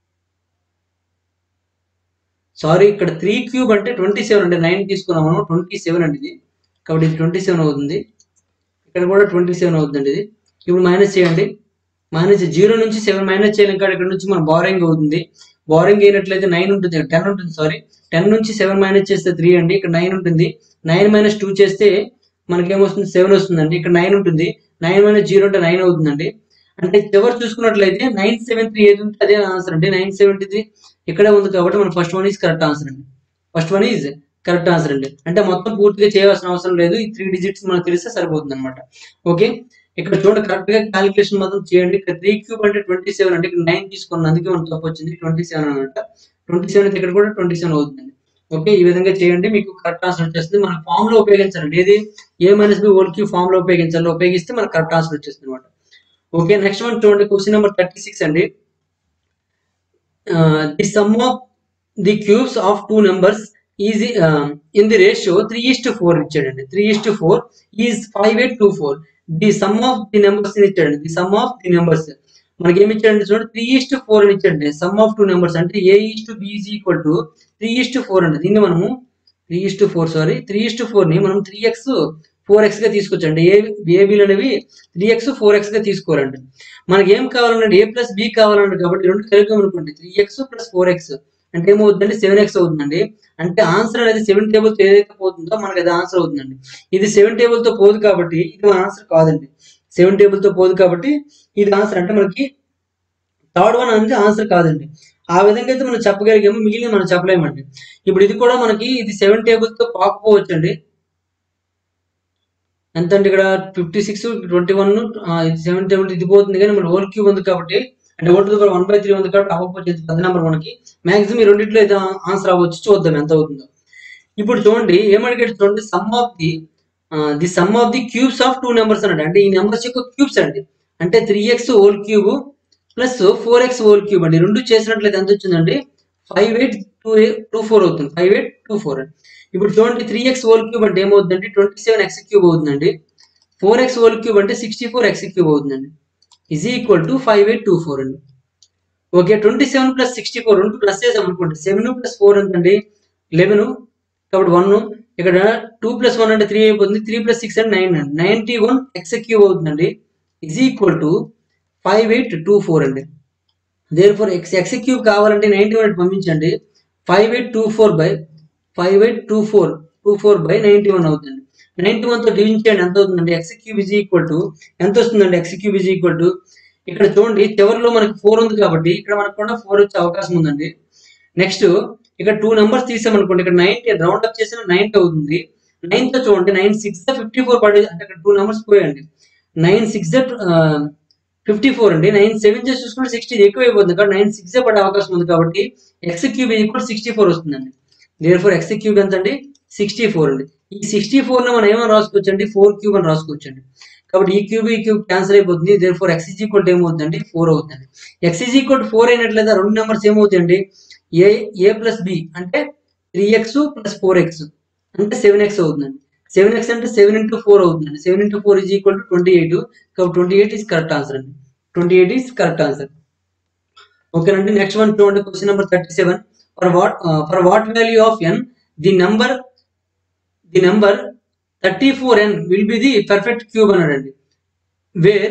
సారీ ఇక్కడ త్రీ క్యూబ్ అంటే ట్వంటీ సెవెన్ అంటే నైన్ తీసుకున్నాం మనం ట్వంటీ సెవెన్ అండి ఇది కాబట్టి ఇది ట్వంటీ సెవెన్ అవుతుంది ఇక్కడ కూడా ట్వంటీ సెవెన్ అవుతుందండి ఇది ఇప్పుడు మైనస్ చేయండి మైనస్ జీరో నుంచి సెవెన్ మైనస్ చేయాలి ఇంకా ఇక్కడ నుంచి మన బారింగ్ అవుతుంది బారింగ్ అయినట్లయితే నైన్ ఉంటుంది టెన్ ఉంటుంది సారీ టెన్ నుంచి సెవెన్ మైనస్ చేస్తే త్రీ అండి ఇక్కడ నైన్ ఉంటుంది నైన్ మైనస్ టూ చేస్తే మనకి ఏమొస్తుంది సెవెన్ వస్తుందండి ఇక్కడ నైన్ ఉంటుంది నైన్ మైనస్ జీరో అంటే నైన్ అవుతుందండి అంటే చివరి చూసుకున్నట్లయితే నైన్ సెవెన్ త్రీ ఏది ఉంటే అదే ఆన్సర్ అండి నైన్ సెవెంటీ త్రీ ఇక్కడే ఉంది కాబట్టి మన first one is correct answer అండి first one is correct answer అండి అంటే మొత్తం పూర్తిగా చేయవలసిన అవసరం లేదు ఈ త్రీ డిజిట్స్ మనకు తెలిస్తే సరిపోతుంది అనమాట ఓకే ఇక్కడ చూడండి కరెక్ట్ గా క్యాలిక్యులేషన్ మాత్రం చేయండి ఇక్కడ త్రీ క్యూబ్ అంటే ట్వంటీ సెవెన్ అంటే ఇక్కడ నైన్ తీసుకున్నాను అందుకే మనకు తప్పు వచ్చింది ట్వంటీ సెవెన్ అనమాట ట్వంటీ సెవెన్ అయితే ఇక్కడ కూడా ట్వంటీ సెవెన్ అవుతుందండి ఓకే ఈ విధంగా చేయండి మీకు కరెక్ట్ ఆన్సర్ వచ్చేస్తుంది మన ఫామ్ లో ఉపయోగించాలండి ఏది a minus b whole cube form లో ఉపయోగించాలి ఉపయోగిస్తే మనకు కరెక్ట్ ఆన్సర్ వచ్చేస్తుంది అనమాట ఓకే నెక్స్ట్ వన్ చూడండి క్వశ్చన్ నెంబర్ థర్టీ సిక్స్ అండి the sum of the cubes of two numbers is in the ratio three is to four ఇచ్చాడండి three is to four is five eight two four the sum of the numbers ఇచ్చాడండి the sum of the numbers మనకి ఏమి ఇచ్చాడండి చూడండి three is to four అని ఇచ్చాడండి some of two numbers అంటే a is to b is equal to three is to four అండి దీన్ని మనము three is to four sorry three is to four ని మనం త్రీ ఎక్స్ ఫోర్ ఎక్స్ గా తీసుకొచ్చండి ఏ ఏబీలు అనేవి త్రీ ఎక్స్ ఫోర్ ఎక్స్ గా తీసుకోవాలండి మనకి ఏం కావాలంటే ఏ ప్లస్ బి కావాలండి కాబట్టి రెండు కలిపాం అనుకోండి three x plus four x అంటే ఏమవుతుందండి సెవెన్ ఎక్స్ అవుతుందండి అంటే ఆన్సర్ అనేది సెవెన్ టేబుల్ తో ఏదైతే పోతుందో మనకి అది ఆన్సర్ అవుతుందండి ఇది సెవెన్ టేబుల్ తో పోదు కాబట్టి ఇది మన ఆన్సర్ కాదండి సెవెన్ టేబుల్ తో పోదు కాబట్టి ఇది ఆన్సర్ అంటే మనకి థర్డ్ వన్ అనేది ఆన్సర్ కాదండి ఆ విధంగా అయితే మనం చెప్పగలిగాము మిగిలిన మనం చెప్పలేమండి ఇప్పుడు ఇది కూడా మనకి ఇది సెవెన్ టేబుల్ తో పాకపోవచ్చు అండి ఎంత అంటే ఇక్కడ ఫిఫ్టీ సిక్స్ ట్వంటీ వన్ ఇది సెవెన్ టేబుల్ ఇది పోతుంది కానీ మన హోల్ క్యూబ్ ఉంది కాబట్టి అంటే ఓటు దగ్గర వన్ బై త్రీ ఉంది కాబట్టి అవ్వకపోతే పెద్ద నెంబర్ మనకి మాక్సిమం ఈ రెండింటిలో అయితే ఆన్సర్ అవ్వచ్చు చూద్దాం ఎంత అవుతుందో ఇప్పుడు చూడండి ఏమడిగాడు చూడండి sum of the the sum of the cubes of two numbers అన్నాడు అంటే ఈ నెంబర్స్ యొక్క క్యూబ్స్ అండి అంటే three x whole cube plus four x whole cube అండి రెండు చేసినట్లయితే ఎంత వచ్చిందండి five eight two two four అవుతుంది ఫైవ్ ఎయిట్ టూ ఫోర్ ఇప్పుడు చూడండి త్రీ ఎక్స్ హోల్ క్యూబ్ అంటే ఏమవుతుందండి ట్వంటీ సెవెన్ ఎక్స్ క్యూబ్ అవుతుందండి ఫోర్ ఎక్స్ హోల్ క్యూబ్ అంటే సిక్స్టీ ఫోర్ ఎక్స్ క్యూబ్ అవుతుందండి is equal to five eight two four అండి okay twenty seven plus sixty four రెండు plus చేసాం అనుకోండి సెవెన్ ప్లస్ ఫోర్ ఎంతండి లెవెన్ కాబట్టి వన్ ఇక్కడ టూ ప్లస్ వన్ అంటే త్రీ అయిపోతుంది త్రీ ప్లస్ సిక్స్ అంటే నైన్ అండి నైన్టీ వన్ ఎక్స్ క్యూబ్ అవుతుందండి is equal to five eight two four అండి there four x x cube కావాలంటే నైన్టీ వన్ పంపించండి five eight two four by five eight two four two four by ninety one అవుతుంది ninety one తో division చేయండి ఎంత అవుతుందండి x cube is equal to ఎంత వస్తుందండి x cube is equal to ఇక్కడ చూడండి చివరిలో మనకి ఫోర్ ఉంది కాబట్టి ఇక్కడ మనకు కూడా ఫోర్ వచ్చే అవకాశం ఉందండి నెక్స్ట్ ఇక్కడ టూ నెంబర్స్ తీసామనుకోండి ఇక్కడ నైన్టీ రౌండ్ అప్ చేసిన నైన్టీ అవుతుంది నైన్ తో చూడండి నైన్ సిక్స్ ఫిఫ్టీ ఫోర్ పడే అంటే ఇక్కడ టూ నెంబర్స్ పోయండి నైన్ సిక్స్ ఫిఫ్టీ ఫోర్ అండి నైన్ సెవెన్ చేసి చూసుకుంటే సిక్స్టీ ఎక్కువ అయిపోతుంది కాబట్టి నైన్ సిక్స్ పడే అవకాశం ఉంది కాబట్టి x cube equal sixty four వస్తుందండి దేర్ ఫోర్ ఎక్స్ క్యూబ్ ఎంత అండి సిక్స్టీ ఫోర్ అండి ఈ సిక్స్టీ ఫోర్ ని మనం ఏమని రాసుకోవచ్చు అండి ఫోర్ క్యూబ్ అని రాసుకోవచ్చు అండి కాబట్టి ఈ క్యూబ్ ఈ క్యూబ్ క్యాన్సిల్ అయిపోతుంది there four x is equal ఏమవుతుందండి ఫోర్ అవుతుంది ఎక్స్ ఈజ్ ఈక్వల్ ఫోర్ అయినట్లయితే రెండు నెంబర్స్ ఏమవుతాయండి ఏ ఏ ప్లస్ బి అంటే three x plus four x అంటే సెవెన్ ఎక్స్ అవుతుందండి సెవెన్ ఎక్స్ అంటే సెవెన్ ఇంటూ ఫోర్ అవుతుందండి seven into four is equal to twenty eight కాబట్టి twenty eight is correct answer అండి twenty eight is correct answer ఓకేనండి next one చూడండి question number thirty seven for what for what value of n the number the number thirty four n will be the perfect cube అన్నాడండి where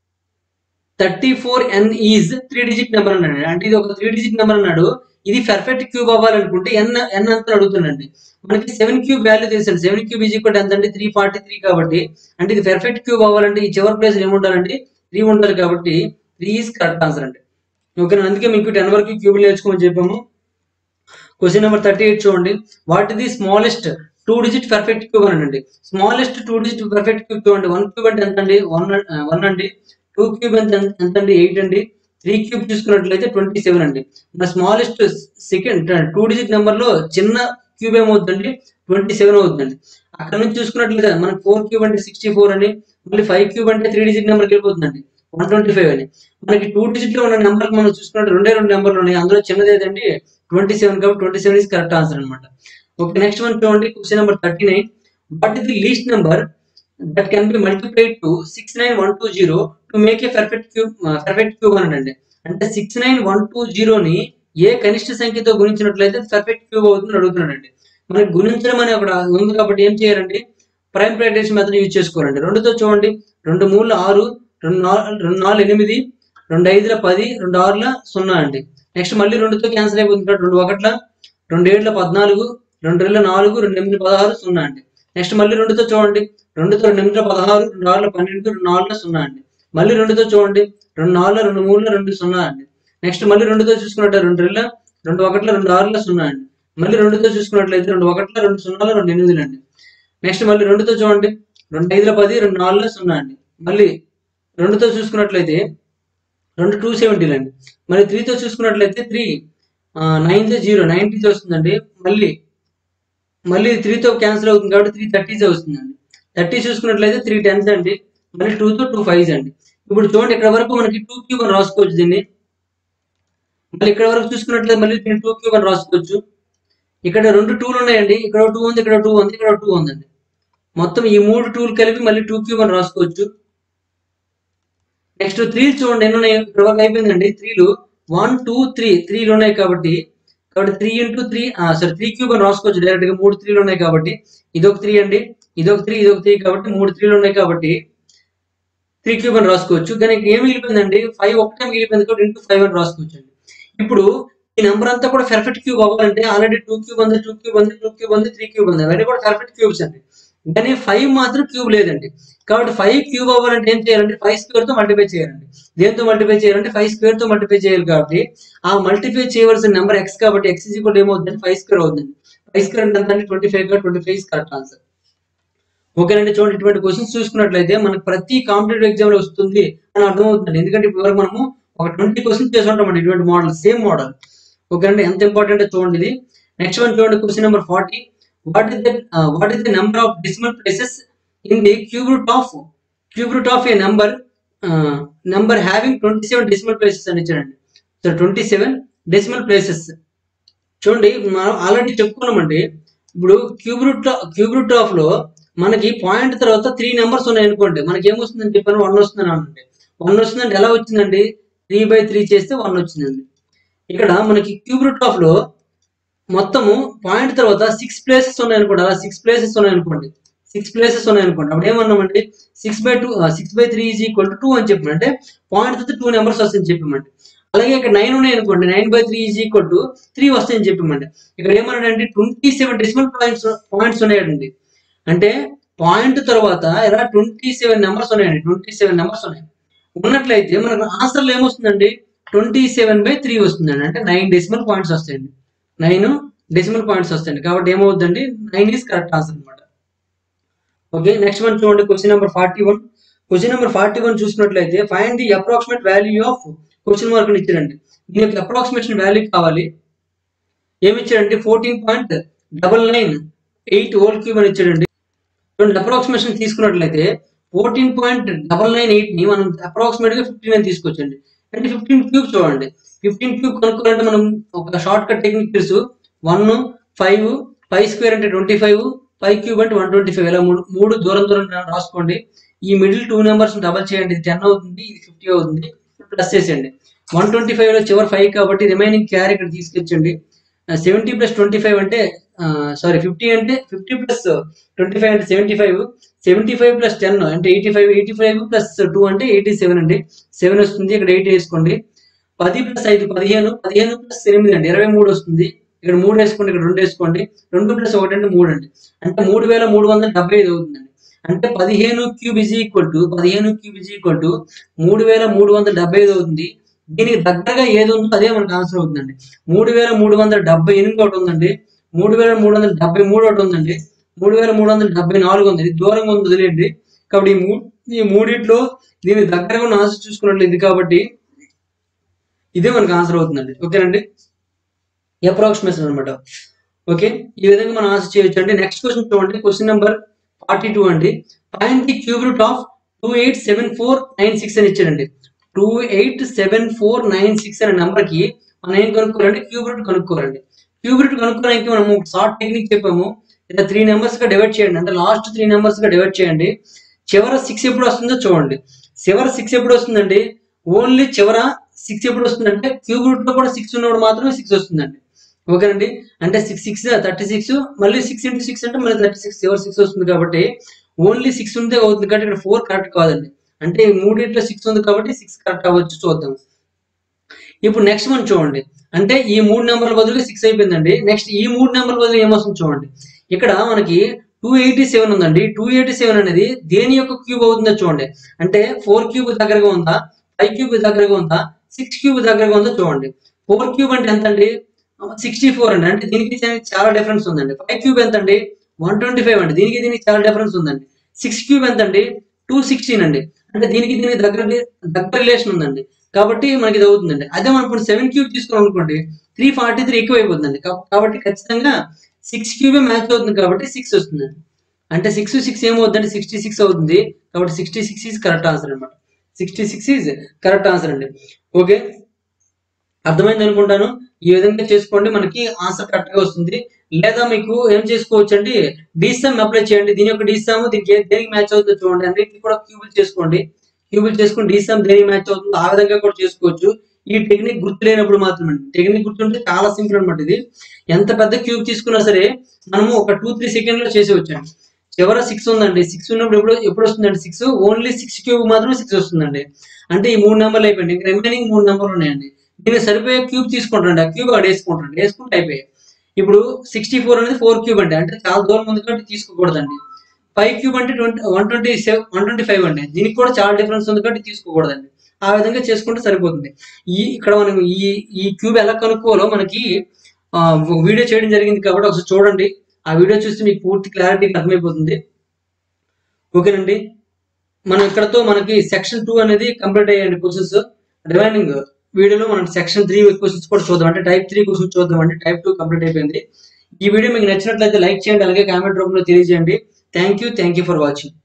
thirty four N is three digit number అన్నాడు అంటే ఇది ఒక three digit number అన్నాడు ఇది perfect cube అవ్వాలనుకుంటే ఎన్ ఎన్ అంత అడుగుతుందండి మనకి సెవెన్ క్యూబ్ వాల్యూ తెలుసండి సెవెన్ క్యూబ్ ఈజ్ ఈక్వల్ ఎంత అంటే త్రీ ఫార్టీ త్రీ కాబట్టి అంటే ఇది పర్ఫెక్ట్ క్యూబ్ అవ్వాలంటే ఈ చివరి ప్లేస్ ఏముండాలంటే త్రీ ఉండాలి కాబట్టి త్రీ ఈజ్ కరెక్ట్ ఆన్సర్ అండి ఓకేనా అందుకే మీకు టెన్ వరకు క్యూబ్ నేర్చుకోమని చెప్పాము క్వశ్చన్ నెంబర్ థర్టీ ఎయిట్ చూడండి what the smallest two digit perfect cube అనండి smallest two digit perfect cube చూడండి వన్ క్యూబ్ అంటే ఎంత అండి వన్ వన్ అండి టూ క్యూబ్ అంటే ఎంత అండి ఎయిట్ అండి త్రీ క్యూబ్ చూసుకున్నట్లయితే ట్వంటీ సెవెన్ అండి మన smallest second two digit number లో చిన్న క్యూబ్ ఏమవుతుందండి ట్వంటీ సెవెన్ అవుతుందండి అక్కడ నుంచి చూసుకున్నట్లయితే మనకి ఫోర్ క్యూబ్ అంటే సిక్స్టీ ఫోర్ అండి మళ్ళీ ఫైవ్ క్యూబ్ అంటే త్రీ డిజిట్ నెంబర్కి వెళ్ళిపోతుందండి వన్ ట్వంటీ ఫైవ్ అని మనకి టూ డిజిట్ లో ఉన్న నెంబర్ మనం చూసుకున్నట్టు రెండే రెండు నెంబర్లు ఉన్నాయి అందులో చిన్నది ఏదండి ట్వంటీ సెవెన్ కాబట్టి twenty seven is correct answer అనమాట ఓకే నెక్స్ట్ వన్ చూడండి question number thirty nine what is the least number that can be multiplied to six nine one two zero to make a perfect cube perfect cube అనండి అంటే six nine one two జీరోని ఏ కనిష్ట సంఖ్యతో గుణించినట్లయితే perfect cube అవుతుందని అడుగుతున్నాడండి మనకి గుణించడం అనే ఒకటి ఉంది కాబట్టి ఏం చేయాలండి ప్రైమ్ ప్రైడేషన్ మెథడ్ యూజ్ చేసుకోవాలండి రెండుతో చూడండి రెండు మూడు ఆరు రెండు నాలుగు రెండు నాలుగు ఎనిమిది రెండు ఐదుల పది రెండు ఆరుల సున్నా అండి నెక్స్ట్ మళ్ళీ రెండుతో క్యాన్సిల్ అయిపోతుంది కాబట్టి రెండు ఒకట్ల రెండు ఏడుల పద్నాలుగు రెండు రెండుల నాలుగు రెండు ఎనిమిది పదహారు సున్నా అండి నెక్స్ట్ మళ్ళీ రెండుతో చూడండి రెండుతో రెండు ఎనిమిదిల పదహారు రెండు ఆరుల పన్నెండు రెండు నాలుగుల సున్నా అండి మళ్ళీ రెండుతో చూడండి రెండు నాలుగుల రెండు మూడుల రెండు సున్నా అండి నెక్స్ట్ మళ్ళీ రెండుతో చూసుకున్నట్టు రెండు రెండుల రెండు ఒకట్ల రెండు ఆరుల సున్నా అండి మళ్ళీ రెండుతో చూసుకున్నట్లయితే రెండు ఒకట్ల రెండు సున్నాల రెండు ఎనిమిదిలు అండి నెక్స్ట్ మళ్ళీ రెండుతో చూడండి రెండు ఐదుల పది రెండు నాలుగుల సున్నా అండి మళ్ళీ రెండుతో చూసుకున్నట్లయితే రెండు టూ సెవెంటీలు అండి మళ్ళీ త్రీతో చూసుకున్నట్లయితే త్రీ నైన్త్ జీరో నైన్టీతో వస్తుందండి మళ్ళీ మళ్ళీ త్రీతో క్యాన్సిల్ అవుతుంది కాబట్టి త్రీ థర్టీస్ వస్తుందండి థర్టీ చూసుకున్నట్లయితే త్రీ టెన్స్ అండి మళ్ళీ టూతో టూ ఫైవ్స్ అండి ఇప్పుడు చూడండి ఇక్కడ వరకు మనకి టూ క్యూబ్ అని రాసుకోవచ్చు దీన్ని మళ్ళీ ఇక్కడ వరకు చూసుకున్నట్లయితే మళ్ళీ దీన్ని టూ క్యూబ్ అని రాసుకోవచ్చు ఇక్కడ రెండు టూలు ఉన్నాయండి ఇక్కడ టూ ఉంది ఇక్కడ టూ ఉంది ఇక్కడ టూ ఉందండి మొత్తం ఈ మూడు టూలు కలిపి మళ్ళీ టూ క్యూబ్ అని రాసుకోవచ్చు నెక్స్ట్ త్రీలు చూడండి ఎన్ని ఉన్నాయి ఇక్కడ వరకు అయిపోయిందండి త్రీలు వన్ టూ త్రీ త్రీలు ఉన్నాయి కాబట్టి కాబట్టి three into three sorry three cube అని రాసుకోవచ్చు డైరెక్ట్ గా మూడు త్రీలు ఉన్నాయి కాబట్టి ఇదొక త్రీ అండి ఇదొక త్రీ ఇదొక త్రీ కాబట్టి మూడు త్రీలు ఉన్నాయి కాబట్టి త్రీ క్యూబ్ అని రాసుకోవచ్చు కానీ ఇక్కడ ఏం మిగిలిపోయిందండి ఫైవ్ ఒకటే మిగిలిపోయింది కాబట్టి ఇంటూ ఫైవ్ అని రాసుకోవచ్చు అండి ఇప్పుడు ఈ నెంబర్ అంతా కూడా పర్ఫెక్ట్ క్యూబ్ అవ్వాలంటే ఆల్రెడీ టూ క్యూబ్ ఉంది టూ క్యూబ్ ఉంది టూ క్యూబ్ ఉంది త్రీ క్యూబ్ ఉంది అవన్నీ కూడా పర్ఫెక్ట్ క్యూబ్స్ అండి కానీ ఫైవ్ మాత్రం క్యూబ్ లేదండి కాబట్టి ఫైవ్ క్యూబ్ అవ్వాలంటే ఏం చేయాలంటే ఫైవ్ స్క్వేర్ తో మల్టిప్లై చేయాలండి దేంతో మల్టిప్లై చేయాలంటే ఫైవ్ స్క్వేర్ తో మల్టిప్లై చేయాలి కాబట్టి ఆ మల్టిప్లై చేయవలసిన నెంబర్ ఎక్స్ కాబట్టి ఎక్స్ ఈజ్ ఈక్వల్ ఏమవుతుంది ఫైవ్ స్క్వేర్ అవుతుంది ఫైవ్ స్క్వేర్ అంటే ఎంత twenty five twenty five correct answer ఓకేనండి చూడండి ఇటువంటి క్వశ్చన్స్ చూసుకున్నట్లయితే మనకు ప్రతి కాంపిటేటివ్ ఎగ్జామ్ లో వస్తుంది అని అర్థమవుతుంది ఎందుకంటే ఇప్పుడు వరకు మనము ఒక ట్వంటీ క్వశ్చన్స్ చేసి ఉంటామండి ఇటువంటి మోడల్ సేమ్ మోడల్ ఓకేనండి ఎంత ఇంపార్టెంట్ చూడండి ఇది నెక్స్ట్ వన్ చూడండి question number forty what is the what is the number of decimal places in the cube root of cube root of a number number having twenty seven decimal places అని ఇచ్చారండి so twenty seven decimal places చూడండి మనం already చెప్పుకున్నామండి ఇప్పుడు cube root cube root of లో మనకి point తర్వాత three numbers ఉన్నాయి అనుకోండి మనకి ఏమొస్తుందని చెప్పాను వన్ వస్తుందని అనండి వన్ వస్తుందంటే ఎలా వచ్చిందండి త్రీ బై త్రీ చేస్తే వన్ వచ్చిందండి ఇక్కడ మనకి క్యూబ్ రూట్ ఆఫ్ లో మొత్తము పాయింట్ తర్వాత సిక్స్ ప్లేసెస్ ఉన్నాయి అనుకోండి అలా సిక్స్ ప్లేసెస్ ఉన్నాయి అనుకోండి సిక్స్ ప్లేసెస్ ఉన్నాయి అనుకోండి అప్పుడు ఏమన్నామండి six by two six by three is equal to two అని చెప్పామంటే పాయింట్ తర్వాత టూ నెంబర్స్ వస్తాయని చెప్పామండి అలాగే ఇక్కడ నైన్ ఉన్నాయి అనుకోండి nine by three is equal to three వస్తాయని చెప్పామండి ఇక్కడ ఏమన్నాడంటే twenty seven decimal points points ఉన్నాయండి అంటే పాయింట్ తర్వాత ఇలా ట్వంటీ సెవెన్ నెంబర్స్ ఉన్నాయండి ట్వంటీ సెవెన్ నెంబర్స్ ఉన్నాయి ఉన్నట్లయితే మనకు ఆన్సర్లో ఏమొస్తుందండి ట్వంటీ సెవెన్ బై త్రీ వస్తుందండి అంటే నైన్ డెసిమల్ పాయింట్స్ వస్తాయండి నైన్ డెసిమల్ పాయింట్స్ వస్తాయండి కాబట్టి ఏమవుతుందండి నైన్ ఈస్ కరెక్ట్ ఆన్సర్ అనమాట ఓకే నెక్స్ట్ వన్ చూడండి question number forty one question number forty one చూసినట్లయితే find the approximate value of question mark ఇచ్చారండి దీని యొక్క అప్రాక్సిమేషన్ వాల్యూ కావాలి ఏమి ఇచ్చాడండి fourteen point double nine eight whole cube అని ఇచ్చాడండి చూడండి అప్రాక్సిమేషన్ తీసుకున్నట్లయితే fourteen point double nine eight ని మనం అప్రాక్సిమేట్ గా ఫిఫ్టీన్ అని తీసుకొచ్చండి అంటే ఫిఫ్టీన్ క్యూబ్ చూడండి ఫిఫ్టీన్ క్యూబ్ కనుక్కోవాలంటే మనం ఒక షార్ట్ కట్ టెక్నిక్ తెలుసు వన్ ఫైవ్ ఫైవ్ స్క్వేర్ అంటే ట్వంటీ ఫైవ్ ఫైవ్ క్యూబ్ అంటే వన్ ట్వంటీ ఫైవ్ ఇలా మూడు మూడు దూరం దూరం రాసుకోండి ఈ మిడిల్ టూ నెంబర్స్ డబల్ చేయండి ఇది టెన్ అవుతుంది ఇది ఫిఫ్టీ అవుతుంది ప్లస్ చేసేయండి వన్ ట్వంటీ ఫైవ్ లో చివరి ఫైవ్ కాబట్టి రిమైనింగ్ క్యారీ ఇక్కడ తీసుకొచ్చండి సెవెంటీ ప్లస్ ట్వంటీ ఫైవ్ అంటే సారీ ఫిఫ్టీ అంటే ఫిఫ్టీ ప్లస్ ట్వంటీ ఫైవ్ అంటే seventy five seventy five plus ten అంటే eighty five eighty five plus two అంటే ఎయిటీ సెవెన్ అండి సెవెన్ వస్తుంది ఇక్కడ ఎయిట్ వేసుకోండి పది ప్లస్ ఐదు పదిహేను పదిహేను ప్లస్ ఎనిమిది అండి ఇరవై మూడు వస్తుంది ఇక్కడ మూడు వేసుకోండి ఇక్కడ రెండు వేసుకోండి రెండు ప్లస్ ఒకటి అంటే మూడు అండి అంటే మూడు వేల మూడు వందల డెబ్బై ఐదు అవుతుందండి అంటే పదిహేను క్యూబ్ ఇజ్ ఈక్వల్ టు పదిహేను క్యూబ్ ఇజ్ ఈక్వల్ టు మూడు వేల మూడు వందల డెబ్బై ఐదు అవుతుంది దీనికి దగ్గరగా ఏది ఉందో అదే మనకు ఆన్సర్ అవుతుందండి మూడు వేల మూడు వందల డెబ్బై ఎనిమిది ఒకటి ఉందండి మూడు వేల మూడు వందల డెబ్బై మూడు ఒకటి ఉందండి మూడు వేల మూడు వందల డెబ్బై నాలుగు ఉంది ఇది దూరంగా ఉంది వదిలేండి కాబట్టి ఈ మూ ఈ మూడిట్లో దీనికి దగ్గరగా ఉన్న ఆన్సర్ చూసుకున్నట్లు ఇది కాబట్టి ఇదే మనకు ఆన్సర్ అవుతుందండి ఓకేనండి అప్రాక్సిమేషన్ అనమాట ఓకే ఈ విధంగా మనం ఆన్సర్ చేయొచ్చు అండి నెక్స్ట్ క్వశ్చన్ చూడండి క్వశ్చన్ నెంబర్ ఫార్టీ టూ అండి find the cube root of two eight seven four nine six అని ఇచ్చారండి two eight seven four nine six అనే నెంబర్ కి మనం ఏం కనుక్కోవాలంటే క్యూబ్ రూట్ కనుక్కోవాలండి క్యూబ్ రూట్ కనుక్కోవడానికి మనం ఒక షార్ట్ టెక్నిక్ చెప్పాము ఇలా త్రీ నెంబర్స్ గా డివైడ్ చేయండి అంటే లాస్ట్ త్రీ నెంబర్స్ గా డివైడ్ చేయండి చివర సిక్స్ ఎప్పుడు వస్తుందో చూడండి చివర సిక్స్ ఎప్పుడు వస్తుందండి ఓన్లీ చివర సిక్స్ ఎప్పుడు వస్తుందంటే క్యూబ్ రూట్ లో కూడా సిక్స్ ఉన్నప్పుడు మాత్రమే సిక్స్ వస్తుందండి ఓకేనండి అంటే సిక్స్ సిక్స్ థర్టీ సిక్స్ మళ్ళీ సిక్స్ ఇంటూ సిక్స్ అంటే మళ్ళీ థర్టీ సిక్స్ చివరి సిక్స్ వస్తుంది కాబట్టి ఓన్లీ సిక్స్ ఉంటే అవుతుంది కాబట్టి ఇక్కడ ఫోర్ కరెక్ట్ కాదండి అంటే ఈ మూడిట్లో సిక్స్ ఉంది కాబట్టి సిక్స్ కరెక్ట్ అవ్వచ్చు చూద్దాం ఇప్పుడు నెక్స్ట్ వన్ చూడండి అంటే ఈ మూడు నెంబర్ల బదులుగా సిక్స్ అయిపోయిందండి నెక్స్ట్ ఈ మూడు నెంబర్ల బదులు ఏమొస్తుంది చూడండి ఇక్కడ మనకి టూ ఎయిటీ సెవెన్ ఉందండి టూ ఎయిటీ సెవెన్ అనేది దేని యొక్క క్యూబ్ అవుతుందో చూడండి అంటే ఫోర్ క్యూబ్ దగ్గరగా ఉందా ఫైవ్ క్యూబ్ దగ్గరగా ఉందా సిక్స్ క్యూబ్ దగ్గరగా ఉందో చూడండి ఫోర్ క్యూబ్ అంటే ఎంత అండి సిక్స్టీ ఫోర్ అండి అంటే దీనికి దీనికి చాలా డిఫరెన్స్ ఉందండి ఫైవ్ క్యూబ్ ఎంత అండి వన్ ట్వంటీ ఫైవ్ అండి దీనికి దీనికి చాలా డిఫరెన్స్ ఉందండి సిక్స్ క్యూబ్ ఎంత అండి టూ సిక్స్టీన్ అండి అంటే దీనికి దీనికి దగ్గర దగ్గర రిలేషన్ ఉందండి కాబట్టి మనకి ఇది అవుతుందండి అదే మనం ఇప్పుడు సెవెన్ క్యూబ్ తీసుకున్నాం అనుకోండి త్రీ ఫార్టీ త్రీ ఎక్కువ అయిపోతుందండి కా- కాబట్టి ఖచ్చితంగా సిక్స్ క్యూబే మ్యాచ్ అవుతుంది కాబట్టి సిక్స్ వస్తుందండి అంటే సిక్స్ సిక్స్ ఏమవుతుందంటే సిక్స్టీ సిక్స్ అవుతుంది కాబట్టి sixty six is correct answer అనమాట sixty six is correct answer అండి ఓకే అర్థమైంది అనుకుంటాను ఈ విధంగా చేసుకోండి మనకి ఆన్సర్ కరెక్ట్ గా వస్తుంది లేదా మీకు ఏం చేసుకోవచ్చు అంటే డీసమ్ అప్లై చేయండి దీని యొక్క డీసమ్ దీనికి ఏ- దేనికి మ్యాచ్ అవుతుందో చూడండి అన్నిటిని కూడా క్యూబుల్ చేసుకోండి క్యూబుల్ చేసుకుని డీసమ్ దేనికి మ్యాచ్ అవుతుందో ఆ విధంగా కూడా చేసుకోవచ్చు ఈ టెక్నిక్ గుర్తు లేనప్పుడు మాత్రమే టెక్నిక్ గుర్తుంటే చాలా సింపుల్ అనమాట ఇది ఎంత పెద్ద క్యూబ్ తీసుకున్నా సరే మనము ఒక టూ త్రీ సెకండ్ లో చేసేవచ్చండి చివర సిక్స్ ఉందండి సిక్స్ ఉన్నప్పుడు ఎప్పుడు ఎప్పుడు వస్తుందండి సిక్స్ ఓన్లీ సిక్స్ క్యూబ్ మాత్రమే సిక్స్ వస్తుందండి అంటే ఈ మూడు నెంబర్లు అయిపోయింది ఇంకా రిమైనింగ్ మూడు నెంబర్లు ఉన్నాయండి దీనికి సరిపోయే క్యూబ్ తీసుకుంటాండి ఆ క్యూబ్ అక్కడ వేసుకుంటాండి వేసుకుంటే అయిపోయాయి ఇప్పుడు సిక్స్టీ ఫోర్ అనేది ఫోర్ క్యూబ్ అండి అంటే చాలా దూరం ఉంది కాబట్టి తీసుకోకూడదండి ఫైవ్ క్యూబ్ అంటే twenty one twenty seven one twenty five అండి దీనికి కూడా చాలా డిఫరెన్స్ ఉంది కాబట్టి తీసుకోకూడదండి ఆ విధంగా చేసుకుంటే సరిపోతుంది ఈ ఇక్కడ మనం ఈ ఈ క్యూబ్ ఎలా కనుక్కోవాలో మనకి ఆ, ఒక వీడియో చేయడం జరిగింది కాబట్టి ఒకసారి చూడండి ఆ వీడియో చూస్తే మీకు పూర్తి క్లారిటీగా అర్థమైపోతుంది ఓకేనండి మనం ఇక్కడతో మనకి సెక్షన్ టూ అనేది కంప్లీట్ అయ్యాయండి క్వశ్చన్స్ రిమైనింగ్ వీడియోలో మనం సెక్షన్ త్రీ క్వశ్చన్స్ కూడా చూద్దాం అంటే టైప్ త్రీ క్వశ్చన్స్ చూద్దాం అండి టైప్ టూ కంప్లీట్ అయిపోయింది ఈ వీడియో మీకు నచ్చినట్లయితే లైక్ చేయండి అలాగే కామెంట్ రూపంలో తెలియజేయండి thank you thank you for watching